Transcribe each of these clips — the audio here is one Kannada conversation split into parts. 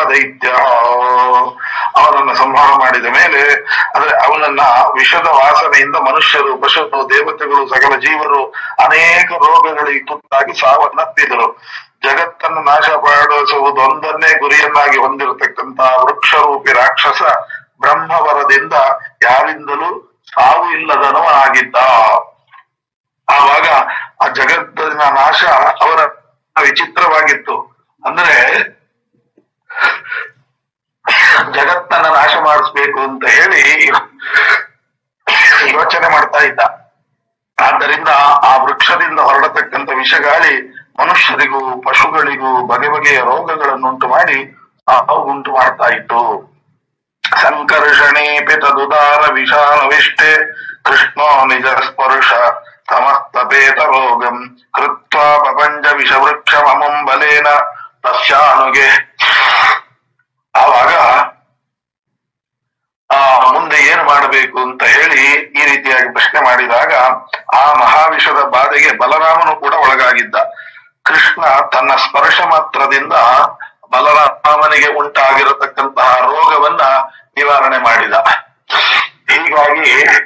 ದೈತ್ಯ ಅವನನ್ನ ಸಂಹಾರ ಮಾಡಿದ ಮೇಲೆ ಅಂದ್ರೆ ಅವನನ್ನ ವಿಷದ ವಾಸನೆಯಿಂದ ಮನುಷ್ಯರು ಪಶುಗಳು ದೇವತೆಗಳು ಸಕಲ ಜೀವರು ಅನೇಕ ರೋಗಗಳಿಗೆ ತುತ್ತಾಗಿ ಸಾವನ್ನಪ್ಪಿದರು ಜಗತ್ತನ್ನು ನಾಶ ಮಾಡಿಸುವುದೊಂದನ್ನೇ ಗುರಿಯನ್ನಾಗಿ ಹೊಂದಿರತಕ್ಕಂತಹ ವೃಕ್ಷರೂಪಿ ರಾಕ್ಷಸ ಬ್ರಹ್ಮವರದಿಂದ ಯಾರಿಂದಲೂ ಸಾವು ಇಲ್ಲದನವನಾಗಿದ್ದ ಆವಾಗ ಆ ಜಗತ್ತಿನ ನಾಶ ಅವರ ವಿಚಿತ್ರವಾಗಿತ್ತು ಅಂದ್ರೆ ಜಗತ್ತನ್ನ ನಾಶ ಮಾಡಿಸ್ಬೇಕು ಅಂತ ಹೇಳಿ ಯೋಚನೆ ಮಾಡ್ತಾ ಇದ್ದ ಆದ್ದರಿಂದ ಆ ವೃಕ್ಷದಿಂದ ಹೊರಡತಕ್ಕಂಥ ವಿಷಗಾಳಿ ಮನುಷ್ಯರಿಗೂ ಪಶುಗಳಿಗೂ ಬಗೆ ಬಗೆಯ ರೋಗಗಳನ್ನುಂಟು ಮಾಡಿ ಉಂಟು ಮಾಡ್ತಾ ಇತ್ತು ಸಂಕರ್ಷಣೇಪಿ ತದುದಾರ ವಿಷಾನವಿಷ್ಟೆ ಕೃಷ್ಣೋ ನಿಜ ಸ್ಪರ್ಶ ಸಮಸ್ತಪೇತ ರೋಗಂ ಕೃತ್ವಾ ಪ್ರಪಂಚ ವಿಷವೃಕ್ಷ ಮಮಂ ಬಲೇನ ತಸ್ಯಾನುಗೆ ಆವಾಗ ಆ ಮುಂದೆ ಏನು ಮಾಡಬೇಕು ಅಂತ ಹೇಳಿ ಈ ರೀತಿಯಾಗಿ ಪ್ರಶ್ನೆ ಮಾಡಿದಾಗ ಆ ಮಹಾವಿಷದ ಬಾಧೆಗೆ ಬಲರಾಮನು ಕೂಡ ಒಳಗಾಗಿದ್ದ ಕೃಷ್ಣ ತನ್ನ ಸ್ಪರ್ಶ ಮಾತ್ರದಿಂದ ಬಲರಾಮನಿಗೆ ಉಂಟಾಗಿರತಕ್ಕಂತಹ ರೋಗವನ್ನ ನಿವಾರಣೆ ಮಾಡಿದ ಹೀಗಾಗಿ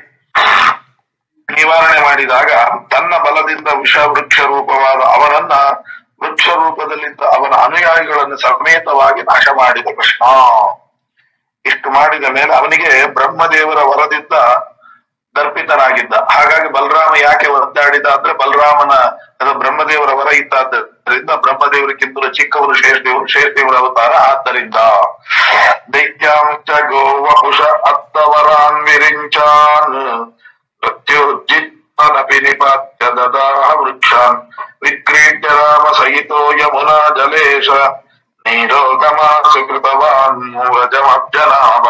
ನಿವಾರಣೆ ಮಾಡಿದಾಗ ತನ್ನ ಬಲದಿಂದ ವಿಷ ವೃಕ್ಷ ರೂಪವಾದ ಅವನನ್ನ ವೃಕ್ಷ ರೂಪದಲ್ಲಿದ್ದ ಅವನ ಅನುಯಾಯಿಗಳನ್ನು ಸಮೇತವಾಗಿ ನಾಶ ಮಾಡಿದ ಕೃಷ್ಣ ಇಷ್ಟು ಮಾಡಿದ ಮೇಲೆ ಅವನಿಗೆ ಬ್ರಹ್ಮದೇವರ ವರದಿದ್ದ ದರ್ಪಿತನಾಗಿದ್ದ ಹಾಗಾಗಿ ಬಲರಾಮ ಯಾಕೆ ಒದ್ದಾಡಿದ ಅಂದ್ರೆ ಬಲರಾಮನ ಅದು ಬ್ರಹ್ಮದೇವರ ವರ ಇದ್ದಾದ್ದರಿಂದ ಬ್ರಹ್ಮದೇವರಿಗಿಂತಲೂ ಚಿಕ್ಕವರು ಶೇಷದೇವರು ಶೇಷದೇವರ ಅವತಾರ ಆದ್ದರಿಂದ ದೈತ್ಯಾಂಚ ಗೋವಪುಷ ಅತ್ತವರಾನ್ ವಿರಿಂಚಾನ್ ಮೃತ್ಯುರ್ಜಿತ್ನಪಿ ನಿಪಾತ್ಯ ದದಾಹ ವೃಕ್ಷಾನ್ ವಿಕ್ರೀಡ್ಯ ರಾಮ ಸಹಿತೋ ಯಮುನಾ ಜಲೇಶ ನೀರೋಗಮಾಸು ಕೃತವಾನ್ ಮೂರಜಮಬ್ಜನಾಭ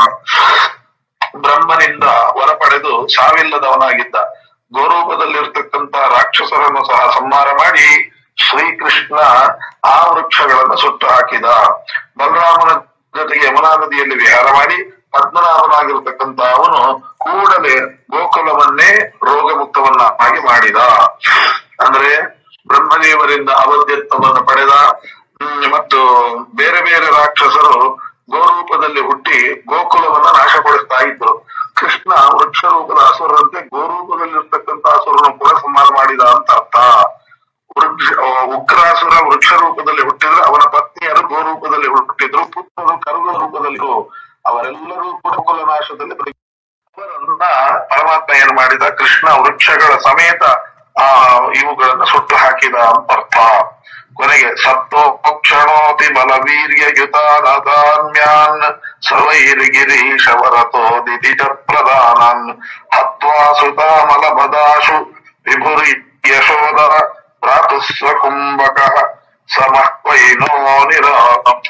ಬ್ರಹ್ಮನಿಂದ ವರ ಪಡೆದು ಸಾವಿಲ್ಲದವನಾಗಿದ್ದ ಗೋರೂಪದಲ್ಲಿರ್ತಕ್ಕಂತ ರಾಕ್ಷಸರನ್ನು ಸಹ ಸಂಹಾರ ಮಾಡಿ ಶ್ರೀಕೃಷ್ಣ ಆ ವೃಕ್ಷಗಳನ್ನು ಸುಟ್ಟು ಹಾಕಿದ ಬಲರಾಮನ ಜೊತೆಗೆ ಯಮುನಾ ನದಿಯಲ್ಲಿ ವಿಹಾರ ಮಾಡಿ ಪದ್ಮನಾಭನಾಗಿರ್ತಕ್ಕಂತ ಅವನು ಕೂಡಲೇ ಗೋಕುಲವನ್ನೇ ರೋಗಮುಕ್ತವನ್ನಾಗಿ ಮಾಡಿದ ಅಂದ್ರೆ ಬ್ರಹ್ಮದೇವರಿಂದ ಅವಧ್ಯತ್ವವನ್ನು ಪಡೆದ ಹ್ಮ್, ಮತ್ತು ಬೇರೆ ಬೇರೆ ರಾಕ್ಷಸರು ಗೋರೂಪದಲ್ಲಿ ಹುಟ್ಟಿ ಗೋಕುಲವನ್ನ ನಾಶಪಡಿಸ್ತಾ ಇದ್ರು ಕೃಷ್ಣ ವೃಕ್ಷ ರೂಪದ ಅಸುರರಂತೆ ಗೋರೂಪದಲ್ಲಿರ್ತಕ್ಕಂಥ ಅಸುರನ್ನು ಕೂಡ ಸಂಹಾರ ಮಾಡಿದ ಅಂತ ಅರ್ಥ ವೃಕ್ಷ ಉಗ್ರಾಸುರ ವೃಕ್ಷ ರೂಪದಲ್ಲಿ ಹುಟ್ಟಿದ್ರೆ ಅವನ ಪತ್ನಿಯರು ಗೋರೂಪದಲ್ಲಿ ಹುಟ್ಟಿದ್ರು ಪುತ್ರರು ಕರುಗಳ ರೂಪದಲ್ಲಿ ಅವರೆಲ್ಲರೂ ಕೂಡ ಕುಲ ನಾಶದಲ್ಲಿ ಬದುಕಿ- ಅವರನ್ನ ಪರಮಾತ್ಮ ಏನು ಮಾಡಿದ ಕೃಷ್ಣ ವೃಕ್ಷಗಳ ಸಮೇತ ಆ ಇವುಗಳನ್ನ ಸುಟ್ಟು ಹಾಕಿದ ಅಂತ ಅರ್ಥ ಕೊನೆಗೆ ಸತ್ತೋಕ್ಷಣೋತಿ ಬಲವೀರ್ಯ ಯುತಾನ್ಯಾನ್ ಸರ್ವೈರ್ಗಿರೀಶ ವರತೋ ದಿದಿಜ ಪ್ರಧಾನನ್ ಹತ್ವಾ ಸುತಾಮಲ ಬದಾಶು ವಿಭುರಿ ಯಶೋದ ಭ್ರಾತುಸ್ವ ಕುಂಭಕ ಸಮಃ ವೈನೋ ನಿರಾತಂ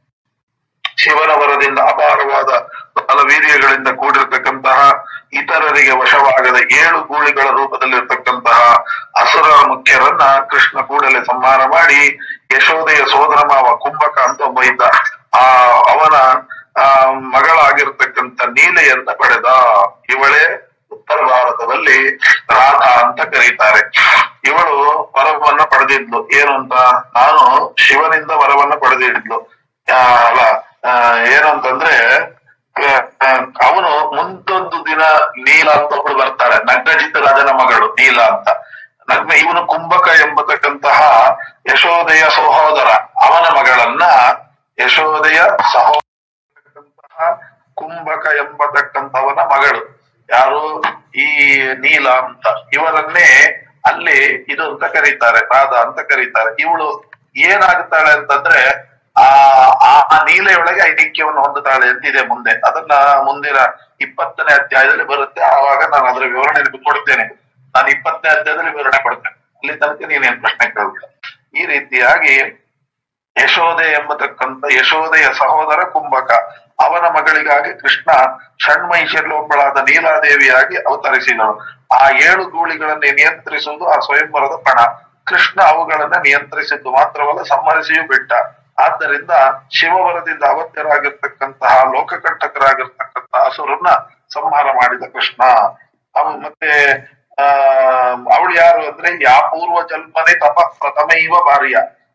ಶಿವನ ವರದಿಂದ ಅಪಾರವಾದ ಬಲವೀರ್ಯಗಳಿಂದ ಕೂಡಿರ್ತಕ್ಕಂತಹ ಇತರರಿಗೆ ವಶವಾಗದ ಏಳು ಗೂಳಿಗಳ ರೂಪದಲ್ಲಿರ್ತಕ್ಕಂತಹ ಅಸುರ ಮುಖ್ಯರನ್ನ ಕೃಷ್ಣ ಕೂಡಲೇ ಸಂಹಾರ ಮಾಡಿ ಯಶೋದೆಯ ಸೋದರ ಮಾವ ಕುಂಭಕ ಅಂತ ಒಬ್ಬ ಇದ್ದ ಆ ಅವನ ಆ ಮಗಳಾಗಿರ್ತಕ್ಕಂಥ ನೀಲೆಯನ್ನ ಪಡೆದ ಇವಳೇ ಉತ್ತರ ಭಾರತದಲ್ಲಿ ರಾಧಾ ಅಂತ ಕರೀತಾರೆ ಇವಳು ವರವನ್ನ ಪಡೆದಿದ್ಲು ಏನು ಅಂತ ನಾನು ಶಿವನಿಂದ ವರವನ್ನ ಪಡೆದಿದ್ಲು ಆ, ಅಲ್ಲ ಆ, ಏನು ಅಂತಂದ್ರೆ ಅವನು ಮುಂದೊಂದು ದಿನ ನೀಲ ಅಂತ ಒಬ್ಳು ಬರ್ತಾಳೆ ನಗ್ನಜಿತ ರಾಜನ ಮಗಳು ನೀಲ ಅಂತ ನಗ್ನ ಇವನು ಕುಂಭಕ ಎಂಬತಕ್ಕಂತಹ ಯಶೋದೆಯ ಸಹೋದರ ಅವನ ಮಗಳನ್ನ ಯಶೋದೆಯ ಸಹೋದರ ಕುಂಭಕ ಎಂಬತಕ್ಕಂಥವನ ಮಗಳು ಯಾರು ಈ ನೀಲ ಅಂತ ಇವರನ್ನೇ ಅಲ್ಲಿ ಇದು ಅಂತ ಕರೀತಾರೆ ರಾಧಾ ಅಂತ ಕರೀತಾರೆ ಇವಳು ಏನಾಗುತ್ತಾಳೆ ಅಂತಂದ್ರೆ ಆ ಆ ನೀಲೆಯೊಳಗೆ ಐಕ್ಯವನ್ನು ಹೊಂದುತ್ತಾಳೆ ಅಂತಿದೆ ಮುಂದೆ ಅದನ್ನ ಮುಂದಿನ ಇಪ್ಪತ್ತನೇ ಅಧ್ಯಾಯದಲ್ಲಿ ಬರುತ್ತೆ ಆವಾಗ ನಾನು ಅದರ ವಿವರಣೆ ನಿಮ್ಗೆ ಕೊಡ್ತೇನೆ ನಾನು ಇಪ್ಪತ್ತನೇ ಅಧ್ಯಾಯದಲ್ಲಿ ವಿವರಣೆ ಕೊಡ್ತೇನೆ ಅಲ್ಲಿ ತನಕ ನೀನೇನ್ ಪ್ರಶ್ನೆ ಕೇಳ್ಬೇಕು ಈ ರೀತಿಯಾಗಿ ಯಶೋದೆ ಎಂಬತಕ್ಕಂತ ಯಶೋದೆಯ ಸಹೋದರ ಕುಂಭಕ ಅವನ ಮಗಳಿಗಾಗಿ ಕೃಷ್ಣ ಷಣ್ಮೈಷಿಯಲ್ಲಿ ಒಬ್ಬಳಾದ ನೀಲಾದೇವಿಯಾಗಿ ಅವತರಿಸಿದಳು ಆ ಏಳು ಗೂಳಿಗಳನ್ನೇ ನಿಯಂತ್ರಿಸುವುದು ಆ ಸ್ವಯಂವರದ ಪಣ ಕೃಷ್ಣ ಅವುಗಳನ್ನ ನಿಯಂತ್ರಿಸಿದ್ದು ಮಾತ್ರವಲ್ಲ ಸಂಹರಿಸಿಯೂ ಬಿಟ್ಟ ಆದ್ದರಿಂದ ಶಿವವರದಿಂದ ಅವತ್ಯರಾಗಿರ್ತಕ್ಕಂತಹ ಲೋಕಕಂಟಕರಾಗಿರ್ತಕ್ಕಂತಹ ಅಸುರನ್ನ ಸಂಹಾರ ಮಾಡಿದ ಕೃಷ್ಣ ಅವ ಮತ್ತೆ ಆ ಅವಳು ಯಾರು ಅಂದ್ರೆ ಯಾ ಪೂರ್ವ ಜನ್ಮನೆ ತಪ ಪ್ರಥಮೈವ ಭಾರ್ಯ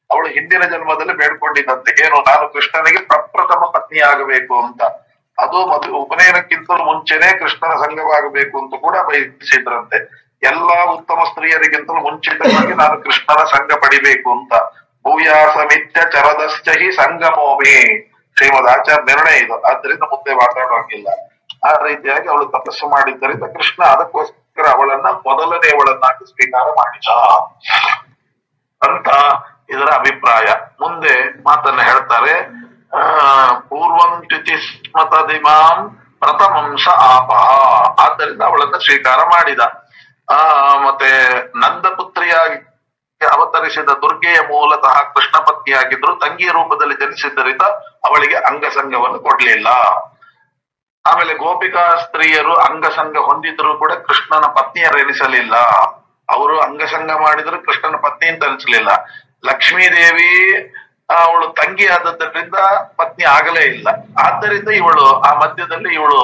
ಅವಳು ಹಿಂದಿನ ಜನ್ಮದಲ್ಲಿ ಬೇಡ್ಕೊಂಡಿದ್ದಂತೆ ಏನು ನಾನು ಕೃಷ್ಣನಿಗೆ ಪ್ರಪ್ರಥಮ ಪತ್ನಿ ಆಗಬೇಕು ಅಂತ ಅದು ಮದುವೆ ಉಪನಯನಕ್ಕಿಂತಲೂ ಮುಂಚೆನೆ ಕೃಷ್ಣನ ಸಂಘವಾಗಬೇಕು ಅಂತ ಕೂಡ ಬಯಸಿದ್ರಂತೆ ಎಲ್ಲಾ ಉತ್ತಮ ಸ್ತ್ರೀಯರಿಗಿಂತಲೂ ಮುಂಚಿತವಾಗಿ ನಾನು ಕೃಷ್ಣನ ಸಂಘ ಪಡಿಬೇಕು ಅಂತ ಭೂಯಾಸಮಿತ್ಯ ಚರದಶ್ಚ ಹಿ ಸಂಗಮೋಮಿ ಶ್ರೀಮದ್ ಆಚಾರ್ಯ ನಿರ್ಣಯ ಇದು ಆದ್ರಿಂದ ಮುಂದೆ ಮಾತಾಡುವಂಗಿಲ್ಲ ಆ ರೀತಿಯಾಗಿ ಅವಳು ತಪಸ್ಸು ಮಾಡಿದ್ದರಿಂದ ಕೃಷ್ಣ ಅದಕ್ಕೋಸ್ಕರ ಅವಳನ್ನ ಮೊದಲನೆಯವಳನ್ನಾಗಿ ಸ್ವೀಕಾರ ಮಾಡಿದ ಅಂತ ಇದರ ಅಭಿಪ್ರಾಯ ಮುಂದೆ ಮಾತನ್ನ ಹೇಳ್ತಾರೆ ಆ ಪೂರ್ವಂ ತಿಥಿ ಸ್ಮತದಿಮಾಂ ಪ್ರಥಮಂಶ ಆಪಹ ಆದ್ದರಿಂದ ಅವಳನ್ನ ಸ್ವೀಕಾರ ಮಾಡಿದ ಆ ಮತ್ತೆ ನಂದಪುತ್ರಿಯಾಗಿ ಅವತರಿಸಿದ ದುರ್ಗೆಯ ಮೂಲತಃ ಕೃಷ್ಣ ಪತ್ನಿಯಾಗಿದ್ರು ತಂಗಿಯ ರೂಪದಲ್ಲಿ ಜನಿಸಿದ್ದರಿಂದ ಅವಳಿಗೆ ಅಂಗಸಂಗವನ್ನು ಕೊಡ್ಲಿಲ್ಲ ಆಮೇಲೆ ಗೋಪಿಕಾ ಸ್ತ್ರೀಯರು ಅಂಗಸಂಗ ಹೊಂದಿದ್ರು ಕೂಡ ಕೃಷ್ಣನ ಪತ್ನಿಯರೆನಿಸಲಿಲ್ಲ ಅವರು ಅಂಗಸಂಗ ಮಾಡಿದ್ರು ಕೃಷ್ಣನ ಪತ್ನಿ ಅಂತ ಅನಿಸಲಿಲ್ಲ ಲಕ್ಷ್ಮೀದೇವಿ ಅವಳು ತಂಗಿ ಆದದ್ದರಿಂದ ಪತ್ನಿ ಆಗಲೇ ಇಲ್ಲ ಆದ್ದರಿಂದ ಇವಳು ಆ ಮಧ್ಯದಲ್ಲಿ ಇವಳು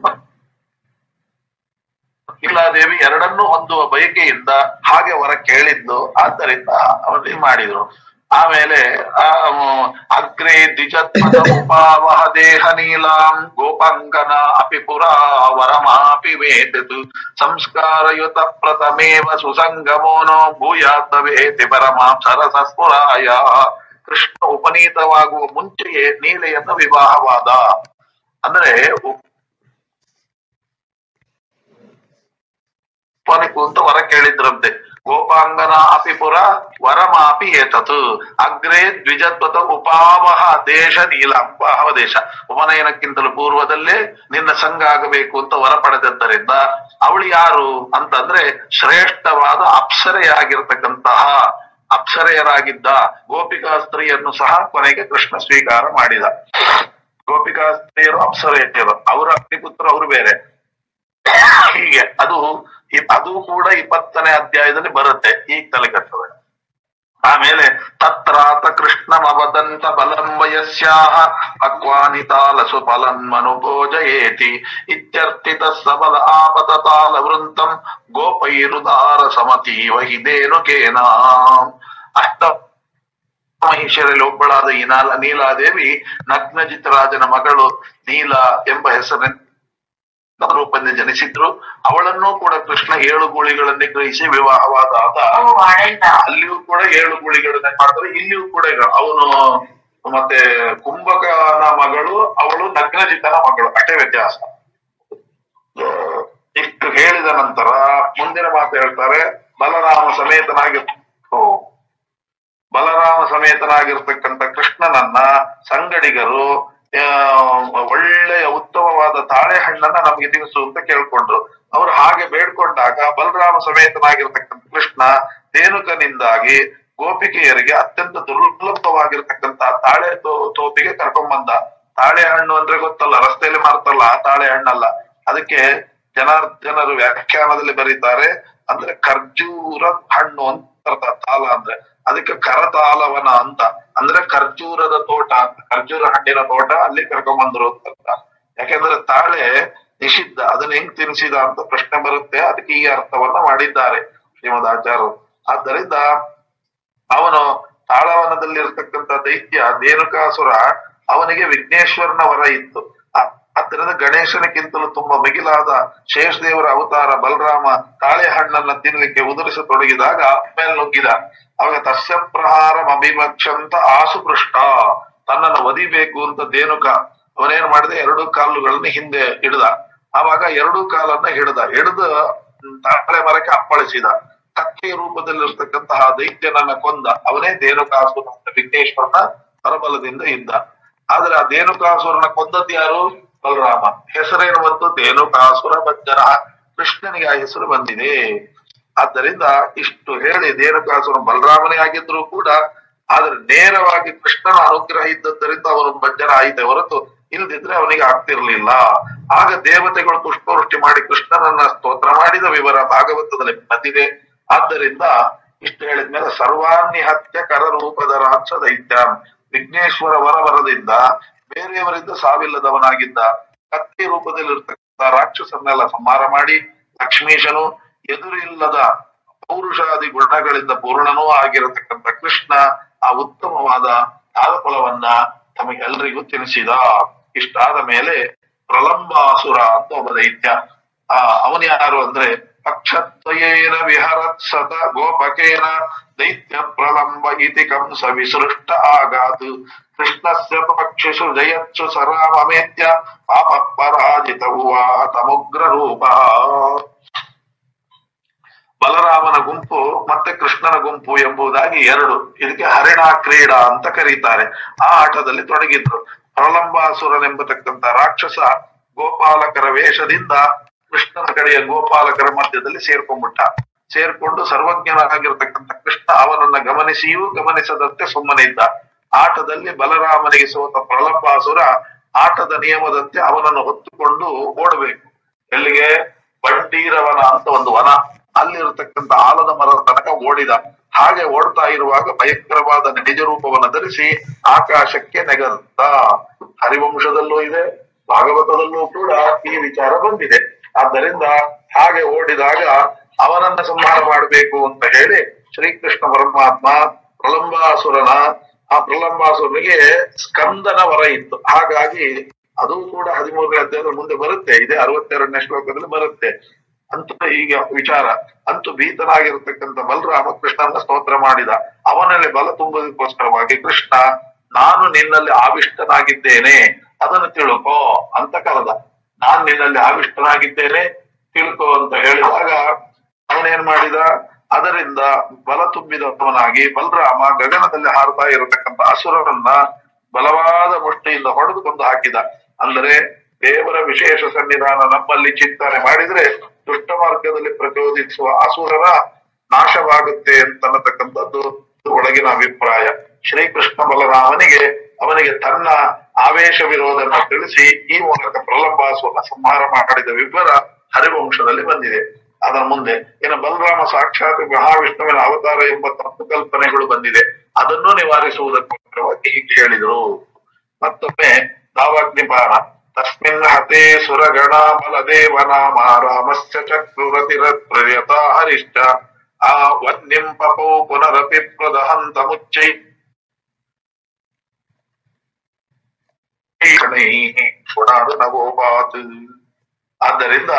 ದೇವಿ ಎರಡನ್ನೂ ಹೊಂದುವ ಬಯಕೆಯಿಂದ ಹಾಗೆ ವರ ಕೇಳಿದ್ದು ಆದ್ದರಿಂದ ಅವರಿಗೆ ಮಾಡಿದ್ರು ಆಮೇಲೆ ಆ ಅಗ್ರೇ ದ್ವಿಜತ್ಮದ ಉಪಾವಹ ದೇಹ ನೀಲಾಂ ಗೋಪಾಂಗನ ಅಪಿ ಪುರಾ ವರಮಾಪಿ ವೇದತು ಸಂಸ್ಕಾರಯುತ ಪ್ರಥಮೇವ ಸುಸಂಗಮೋನೋ ಭೂಯಾತವೇತಿ ಪರಮಾಂ ಸರಸಸ್ಫುರಾಯ ಕೃಷ್ಣ ಉಪನೀತವಾಗುವ ಮುಂಚೆಯೇ ನೀಲೆಯನ್ನು ವಿವಾಹವಾದ ಅಂದ್ರೆ ಉಪನಿಕು ಅಂತ ವರ ಕೇಳಿದ್ರಂತೆ ಗೋಪಾಂಗನ ಅಪಿಪುರ ವರಮಾಪಿ ಏತತು ಅಗ್ರೇ ದ್ವಿಜತ್ವತ ಉಪಾವಹ ದೇಶ ನೀಲ ಉಪಾಹವ ದೇಶ ಉಪನಯನಕ್ಕಿಂತಲೂ ಪೂರ್ವದಲ್ಲೇ ನಿನ್ನ ಸಂಘ ಆಗಬೇಕು ಅಂತ ವರ ಪಡೆದದ್ದರಿಂದ ಅವಳು ಯಾರು ಅಂತಂದ್ರೆ ಶ್ರೇಷ್ಠವಾದ ಅಪ್ಸರೆಯಾಗಿರ್ತಕ್ಕಂತಹ ಅಪ್ಸರೆಯರಾಗಿದ್ದ ಗೋಪಿಕಾ ಸ್ತ್ರೀಯನ್ನು ಸಹ ಕೊನೆಗೆ ಕೃಷ್ಣ ಸ್ವೀಕಾರ ಮಾಡಿದ ಗೋಪಿಕಾ ಸ್ತ್ರೀಯರು ಅಪ್ಸರೆಯರು ಅವರ ಅಗ್ನಿಪುತ್ರ ಅವರು ಬೇರೆ ಹೀಗೆ ಅದು ಇ- ಅದು ಕೂಡ ಇಪ್ಪತ್ತನೇ ಅಧ್ಯಾಯದಲ್ಲಿ ಬರುತ್ತೆ ಈಗ ತಲೆಕಟ್ಟದ ಆಮೇಲೆ ತತ್ರಾತ ಕೃಷ್ಣಮವದಂತ ಬಲಂ ವಯಸ್ಯಾಹ ಅಕ್ವಾನಿತಾಲಸು ಫಲಂ ಮನುಭೋಜಯೇತಿ ಇತ್ಯರ್ಥಿತ ಸಬಲ ಆಪತ ತಾಲ ವೃಂತಂ ಗೋಪೈರುದಾರ ಸಮತೀವ ಹಿದೇನುಕೇನ ಅಷ್ಟ ಮಹಿಷರಲ್ಲಿ ಒಬ್ಬಳಾದ ಈ ನಾಲ ನೀಲಾದೇವಿ ನಗ್ನಜಿತರಾಜನ ಮಗಳು ನೀಲ ಎಂಬ ಹೆಸರಿನ ರೂಪದಿಂದ ಜನಿಸಿದ್ರು ಅವಳನ್ನೂ ಕೂಡ ಕೃಷ್ಣ ಏಳು ಗುಳಿಗಳನ್ನೇ ಗ್ರಹಿಸಿ ವಿವಾಹವಾದಾಗ ಅಲ್ಲಿಯೂ ಕೂಡ ಏಳು ಗುಳಿಗಳನ್ನ ಮಾಡ್ತಾರೆ ಇಲ್ಲಿಯೂ ಕೂಡ ಈಗ ಅವನು ಮತ್ತೆ ಕುಂಭಕನ ಮಗಳು ಅವಳು ನಗ್ನಜಿತನ ಮಗಳು ಅಷ್ಟೇ ವ್ಯತ್ಯಾಸ ಆ, ಇಷ್ಟು ಹೇಳಿದ ನಂತರ ಮುಂದಿನ ಮಾತು ಹೇಳ್ತಾರೆ ಬಲರಾಮ ಸಮೇತನಾಗಿ ಓ, ಬಲರಾಮ ಸಮೇತನಾಗಿರ್ತಕ್ಕಂಥ ಕೃಷ್ಣನನ್ನ ಸಂಗಡಿಗರು ಆ, ಒಳ್ಳೆಯ ಉತ್ತಮವಾದ ತಾಳೆ ಹಣ್ಣನ್ನ ನಮ್ಗೆ ತಿನ್ನಿಸು ಅಂತ ಕೇಳ್ಕೊಂಡ್ರು ಅವ್ರು ಹಾಗೆ ಬೇಡ್ಕೊಂಡಾಗ ಬಲರಾಮ ಸಮೇತನಾಗಿರ್ತಕ್ಕಂಥ ಕೃಷ್ಣ ಧೇನುಕನಿಂದಾಗಿ ಗೋಪಿಕೆಯರಿಗೆ ಅತ್ಯಂತ ದುರ್ಲಭವಾಗಿರ್ತಕ್ಕಂಥ ತಾಳೆ ತೋ- ತೋಪಿಗೆ ಕರ್ಕೊಂಬಂದ ತಾಳೆ ಹಣ್ಣು ಅಂದ್ರೆ ಗೊತ್ತಲ್ಲ ರಸ್ತೆಯಲ್ಲಿ ಮಾರ್ತಾರಲ್ಲ ಆ ತಾಳೆ ಹಣ್ಣಲ್ಲ ಅದಕ್ಕೆ ಜನಾರ್ದನರು ವ್ಯಾಖ್ಯಾನದಲ್ಲಿ ಬರೀತಾರೆ ಅಂದ್ರೆ ಖರ್ಜೂರ ಹಣ್ಣು ಅಂತ ಅರ್ಥ ತಾಲ ಅಂದ್ರೆ ಅದಕ್ಕೆ ಕರತಾಲವನ ಅಂತ ಅಂದ್ರೆ ಖರ್ಜೂರದ ತೋಟ ಅಂತ ಖರ್ಜೂರ ಹಣ್ಣಿನ ತೋಟ ಅಲ್ಲಿ ಕರ್ಕೊಂಬಂದ್ರು ಅಂತ ಅರ್ಥ. ಯಾಕೆಂದ್ರೆ ತಾಳೆ ನಿಷಿದ್ಧ ಅದನ್ನ ಹೆಂಗ್ ತಿನ್ಸಿದ ಅಂತ ಪ್ರಶ್ನೆ ಬರುತ್ತೆ ಅದಕ್ಕೆ ಈ ಅರ್ಥವನ್ನ ಮಾಡಿದ್ದಾರೆ ಶ್ರೀಮದ್ ಆಚಾರ್ಯರು ಆದ್ದರಿಂದ ಅವನು ತಾಳವನದಲ್ಲಿ ಇರ್ತಕ್ಕಂಥ ದೈತ್ಯ ಧೇನುಕಾಸುರ ಅವನಿಗೆ ವಿಘ್ನೇಶ್ವರನ ವರ ಇತ್ತು ಆ- ಆದ್ದರಿಂದ ಗಣೇಶನಕ್ಕಿಂತಲೂ ತುಂಬಾ ಮಿಗಿಲಾದ ಶೇಷದೇವರ ಅವತಾರ ಬಲರಾಮ ತಾಳೆ ಹಣ್ಣನ್ನ ತಿನ್ಲಿಕ್ಕೆ ಉದುರಿಸತೊಡಗಿದಾಗ ಮೇಲೆ ನುಗ್ಗಿದ ಅವಾಗ ತಸ್ಯ ಪ್ರಹಾರ ಅಭಿಮಕ್ಷಂತ ಆಸುಪೃಷ್ಟ ತನ್ನನ್ನು ಒದಿಬೇಕು ಅಂತ ಧೇನುಕ ಅವನೇನ್ ಮಾಡಿದ ಎರಡು ಕಾಲುಗಳನ್ನ ಹಿಂದೆ ಹಿಡ್ದ ಆವಾಗ ಎರಡು ಕಾಲನ್ನ ಹಿಡ್ದ ಹಿಡ್ದು ತಾಳೆ ಮರಕ್ಕೆ ಅಪ್ಪಳಿಸಿದ ಕತ್ತೆ ರೂಪದಲ್ಲಿರ್ತಕ್ಕಂತಹ ದೈತ್ಯನನ್ನ ಕೊಂದ ಅವನೇ ಧೇನುಕಾಸುರ ಅಂತ ವಿಘ್ನೇಶ್ವರನ ಪರಬಲದಿಂದ ಇದ್ದ ಆದ್ರೆ ಆ ಧೇನುಕಾಸುರನ ಕೊಂದದ್ದು ಯಾರು ಬಲರಾಮ ಹೆಸರೇನು ಬಂತು ಧೇನುಕಾಸುರ ಭಜ್ಜನ ಕೃಷ್ಣನಿಗೆ ಆ ಹೆಸರು ಬಂದಿದೆ ಆದ್ದರಿಂದ ಇಷ್ಟು ಹೇಳಿ ಧೇನುಕಾಸುರ ಬಲರಾಮನೇ ಆಗಿದ್ರು ಕೂಡ ಆದ್ರೆ ನೇರವಾಗಿ ಕೃಷ್ಣನ ಅನುಗ್ರಹ ಇದ್ದದ್ದರಿಂದ ಅವನು ಭಜ್ಜನ ಆಯಿತೆ ಹೊರತು ಇಲ್ದಿದ್ರೆ ಅವನಿಗೆ ಆಗ್ತಿರ್ಲಿಲ್ಲ ಆಗ ದೇವತೆಗಳು ಪುಷ್ಪವೃಷ್ಟಿ ಮಾಡಿ ಕೃಷ್ಣನನ್ನ ಸ್ತೋತ್ರ ಮಾಡಿದ ವಿವರ ಭಾಗವತದಲ್ಲಿ ಬಂದಿದೆ ಆದ್ದರಿಂದ ಇಷ್ಟು ಹೇಳಿದ್ಮೇಲೆ ಸರ್ವಾನ್ನಿಹತ್ಯ ಕರ ರೂಪದ ರಾಕ್ಷ ದೈತ್ಯ ವಿಘ್ನೇಶ್ವರ ವರವರದಿಂದ ಬೇರೆಯವರಿಂದ ಸಾವಿಲ್ಲದವನಾಗಿದ್ದ ಕತ್ತಿ ರೂಪದಲ್ಲಿರ್ತಕ್ಕಂಥ ರಾಕ್ಷಸನ್ನೆಲ್ಲ ಸಂಹಾರ ಮಾಡಿ ಲಕ್ಷ್ಮೀಶನು ಎದುರಿಲ್ಲದ ಪೌರುಷಾದಿ ಗುಣಗಳಿಂದ ಪೂರ್ಣನೂ ಆಗಿರತಕ್ಕಂಥ ಕೃಷ್ಣ ಆ ಉತ್ತಮವಾದ ಫಲವನ್ನ ತಮಗೆಲ್ಲರಿಗೂ ತಿಳಿಸಿದ ಇಷ್ಟಾದ ಮೇಲೆ ಪ್ರಲಂಬಾಸುರ ಅಂತ ಒಬ್ಬ ದೈತ್ಯ ಆ ಅವನು ಯಾರು ಅಂದ್ರೆ ಪಕ್ಷತ್ವಯೇನ ವಿಹರತ್ ಸತ ಗೋಪಕೇನ ದೈತ್ಯ ಪ್ರಲಂಬ ಇತಿ ಕಂಸ ವಿಸೃಷ್ಟ ಆಗಾತ್ ಕೃಷ್ಣಸ್ಯ ಪಕ್ಷಿಷು ಜಯತ್ಸು ಸರಾಮಮೇತ್ಯ ಪಾಪ ಪರಾಜಿತವು ತಮುಗ್ರ ರೂಪ ಬಲರಾಮನ ಗುಂಪು ಮತ್ತೆ ಕೃಷ್ಣನ ಗುಂಪು ಎಂಬುದಾಗಿ ಎರಡು ಇದಕ್ಕೆ ಹರಿಣ ಕ್ರೀಡಾ ಅಂತ ಕರೀತಾರೆ ಆ ಆಟದಲ್ಲಿ ತೊಡಗಿದ್ರು ಪ್ರಲಂಬಾಸುರನೆಂಬತಕ್ಕಂತ ರಾಕ್ಷಸ ಗೋಪಾಲಕರ ವೇಷದಿಂದ ಕೃಷ್ಣನ ಕಡೆಯ ಗೋಪಾಲಕರ ಮಧ್ಯದಲ್ಲಿ ಸೇರ್ಕೊಂಡ್ಬಿಟ್ಟ ಸೇರ್ಕೊಂಡು ಸರ್ವಜ್ಞನಾಗಿರ್ತಕ್ಕಂಥ ಕೃಷ್ಣ ಅವನನ್ನ ಗಮನಿಸಿಯೂ ಗಮನಿಸದಂತೆ ಸುಮ್ಮನೆ ಇದ್ದ ಆಟದಲ್ಲಿ ಬಲರಾಮನಿಗೆ ಸೋತ ಪ್ರಲಂಬಾಸುರ ಆಟದ ನಿಯಮದಂತೆ ಅವನನ್ನು ಹೊತ್ತುಕೊಂಡು ಓಡಬೇಕು ಎಲ್ಲಿಗೆ ಬಂಡೀರವನ ಅಂತ ಒಂದು ವನ ಅಲ್ಲಿರತಕ್ಕಂತ ಆಲದ ಮರದ ತನಕ ಓಡಿದ ಹಾಗೆ ಓಡ್ತಾ ಇರುವಾಗ ಭಯಂಕರವಾದ ನಿಜ ರೂಪವನ್ನು ಧರಿಸಿ ಆಕಾಶಕ್ಕೆ ನೆಗದ ಹರಿವಂಶದಲ್ಲೂ ಇದೆ ಭಾಗವತದಲ್ಲೂ ಕೂಡ ಈ ವಿಚಾರ ಬಂದಿದೆ ಆದ್ದರಿಂದ ಹಾಗೆ ಓಡಿದಾಗ ಅವನನ್ನ ಸಂಹಾರ ಮಾಡಬೇಕು ಅಂತ ಹೇಳಿ ಶ್ರೀಕೃಷ್ಣ ಪರಮಾತ್ಮ ಪ್ರಲಂಬಾಸುರನ ಆ ಪ್ರಲಂಬಾಸುರನಿಗೆ ಸ್ಕಂದನ ವರ ಇತ್ತು ಹಾಗಾಗಿ ಅದು ಕೂಡ ಹದಿಮೂರನೇ ಅಧ್ಯಾಯದ ಮುಂದೆ ಬರುತ್ತೆ ಇದೆ ಅರವತ್ತೆರಡನೇ ಶ್ಲೋಕದಲ್ಲಿ ಬರುತ್ತೆ ಅಂತ ಈಗ ವಿಚಾರ ಅಂತೂ ಭೀತನಾಗಿರತಕ್ಕಂಥ ಬಲರಾಮ ಕೃಷ್ಣನ ಸ್ತೋತ್ರ ಮಾಡಿದ ಅವನಲ್ಲಿ ಬಲ ತುಂಬುವುದಕ್ಕೋಸ್ಕರವಾಗಿ ಕೃಷ್ಣ ನಾನು ನಿನ್ನಲ್ಲಿ ಆವಿಷ್ಟನಾಗಿದ್ದೇನೆ ಅದನ್ನು ತಿಳ್ಕೋ ಅಂತ ಕರೆದ ನಾನ್ ನಿನ್ನಲ್ಲಿ ಆವಿಷ್ಟನಾಗಿದ್ದೇನೆ ತಿಳ್ಕೋ ಅಂತ ಹೇಳಿದಾಗ ಅವನೇನ್ ಮಾಡಿದ ಅದರಿಂದ ಬಲ ತುಂಬಿದವನಾಗಿ ಬಲರಾಮ ಗಗನದಲ್ಲಿ ಹಾರ್ತಾ ಇರತಕ್ಕಂಥ ಅಸುರರನ್ನ ಬಲವಾದ ಮುಷ್ಟಿಯಿಂದ ಹೊಡೆದುಕೊಂಡು ಹಾಕಿದ ಅಂದರೆ ದೇವರ ವಿಶೇಷ ಸನ್ನಿಧಾನ ನಮ್ಮಲ್ಲಿ ಚಿಂತನೆ ಮಾಡಿದ್ರೆ ದುಷ್ಟ ಮಾರ್ಗದಲ್ಲಿ ಪ್ರಚೋದಿಸುವ ಅಸುರರ ನಾಶವಾಗುತ್ತೆ ಅಂತ ಅನ್ನತಕ್ಕಂಥದ್ದು ಒಳಗಿನ ಅಭಿಪ್ರಾಯ ಶ್ರೀಕೃಷ್ಣ ಬಲರಾಮನಿಗೆ ಅವನಿಗೆ ತನ್ನ ಆವೇಶ ವಿರೋಧನ ತಿಳಿಸಿ ಈ ಮೂಲಕ ಪ್ರಲಂಬಾಸುರನ ಸಂಹಾರ ಮಾಡಿದ ವಿವರ ಹರಿವಂಶದಲ್ಲಿ ಬಂದಿದೆ ಅದರ ಮುಂದೆ ಇನ್ನು ಬಲರಾಮ ಸಾಕ್ಷಾತ್ ಮಹಾವಿಷ್ಣುವಿನ ಅವತಾರ ಎಂಬ ತಪ್ಪು ಕಲ್ಪನೆಗಳು ಬಂದಿದೆ ಅದನ್ನು ನಿವಾರಿಸುವುದಕ್ಕೋಸ್ಕರವಾಗಿ ಹೀಗೆ ಹೇಳಿದರು ಮತ್ತೊಮ್ಮೆ ದಾವಾಗ್ನಿಪಾನ ತಸ್ಮಿನ್ ಹತೆ ಸುರಗಣ ಬಲದೇವ ನಾಮ ರಾಮಸ್ಯ ಚಕ್ರುರತಿರ ಪ್ರಿಯತ ಹರಿಷ್ಟ ಆ ವನ್ಯಂ ಪಪೌ ಪುನರಪಿ ಪ್ರದಹಂತ ಮುಚ್ಚೈ ಪುನಾಡು ನವೋಪಾತ್ ಆದ್ದರಿಂದ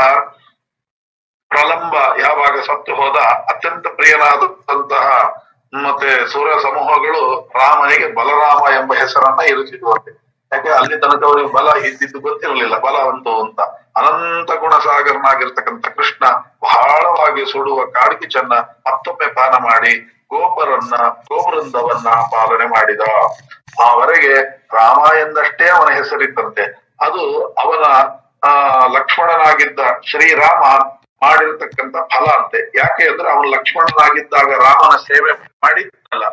ಪ್ರಲಂಬ ಯಾವಾಗ ಸತ್ತು ಹೋದ ಅತ್ಯಂತ ಪ್ರಿಯನಾದಂತಹ ಮತ್ತೆ ಸೂರ ಸಮೂಹಗಳು ರಾಮನಿಗೆ ಬಲರಾಮ ಎಂಬ ಹೆಸರನ್ನ ಇರಿಸಿರುವಂತೆ ಯಾಕೆ ಅಲ್ಲಿ ತನಕ ಅವರಿಗೆ ಬಲ ಇದ್ದಿದ್ದು ಗೊತ್ತಿರಲಿಲ್ಲ ಬಲವಂತು ಅಂತ ಅನಂತ ಗುಣಸಾಗರನಾಗಿರ್ತಕ್ಕಂಥ ಕೃಷ್ಣ ಬಹಳವಾಗಿ ಸುಡುವ ಕಾಡ್ಗಿಚನ್ನ ಮತ್ತೊಮ್ಮೆ ಪಾನ ಮಾಡಿ ಗೋಪರನ್ನ ಗೋವೃಂದವನ್ನ ಪಾಲನೆ ಮಾಡಿದ ಆವರೆಗೆ ರಾಮ ಎಂದಷ್ಟೇ ಅವನ ಹೆಸರಿತ್ತಂತೆ ಅದು ಅವನ ಆ ಲಕ್ಷ್ಮಣನಾಗಿದ್ದ ಶ್ರೀರಾಮ ಮಾಡಿರ್ತಕ್ಕಂಥ ಫಲ ಅಂತೆ ಯಾಕೆ ಅಂದ್ರೆ ಅವನು ಲಕ್ಷ್ಮಣನಾಗಿದ್ದಾಗ ರಾಮನ ಸೇವೆ ಮಾಡಿದ್ದಲ್ಲ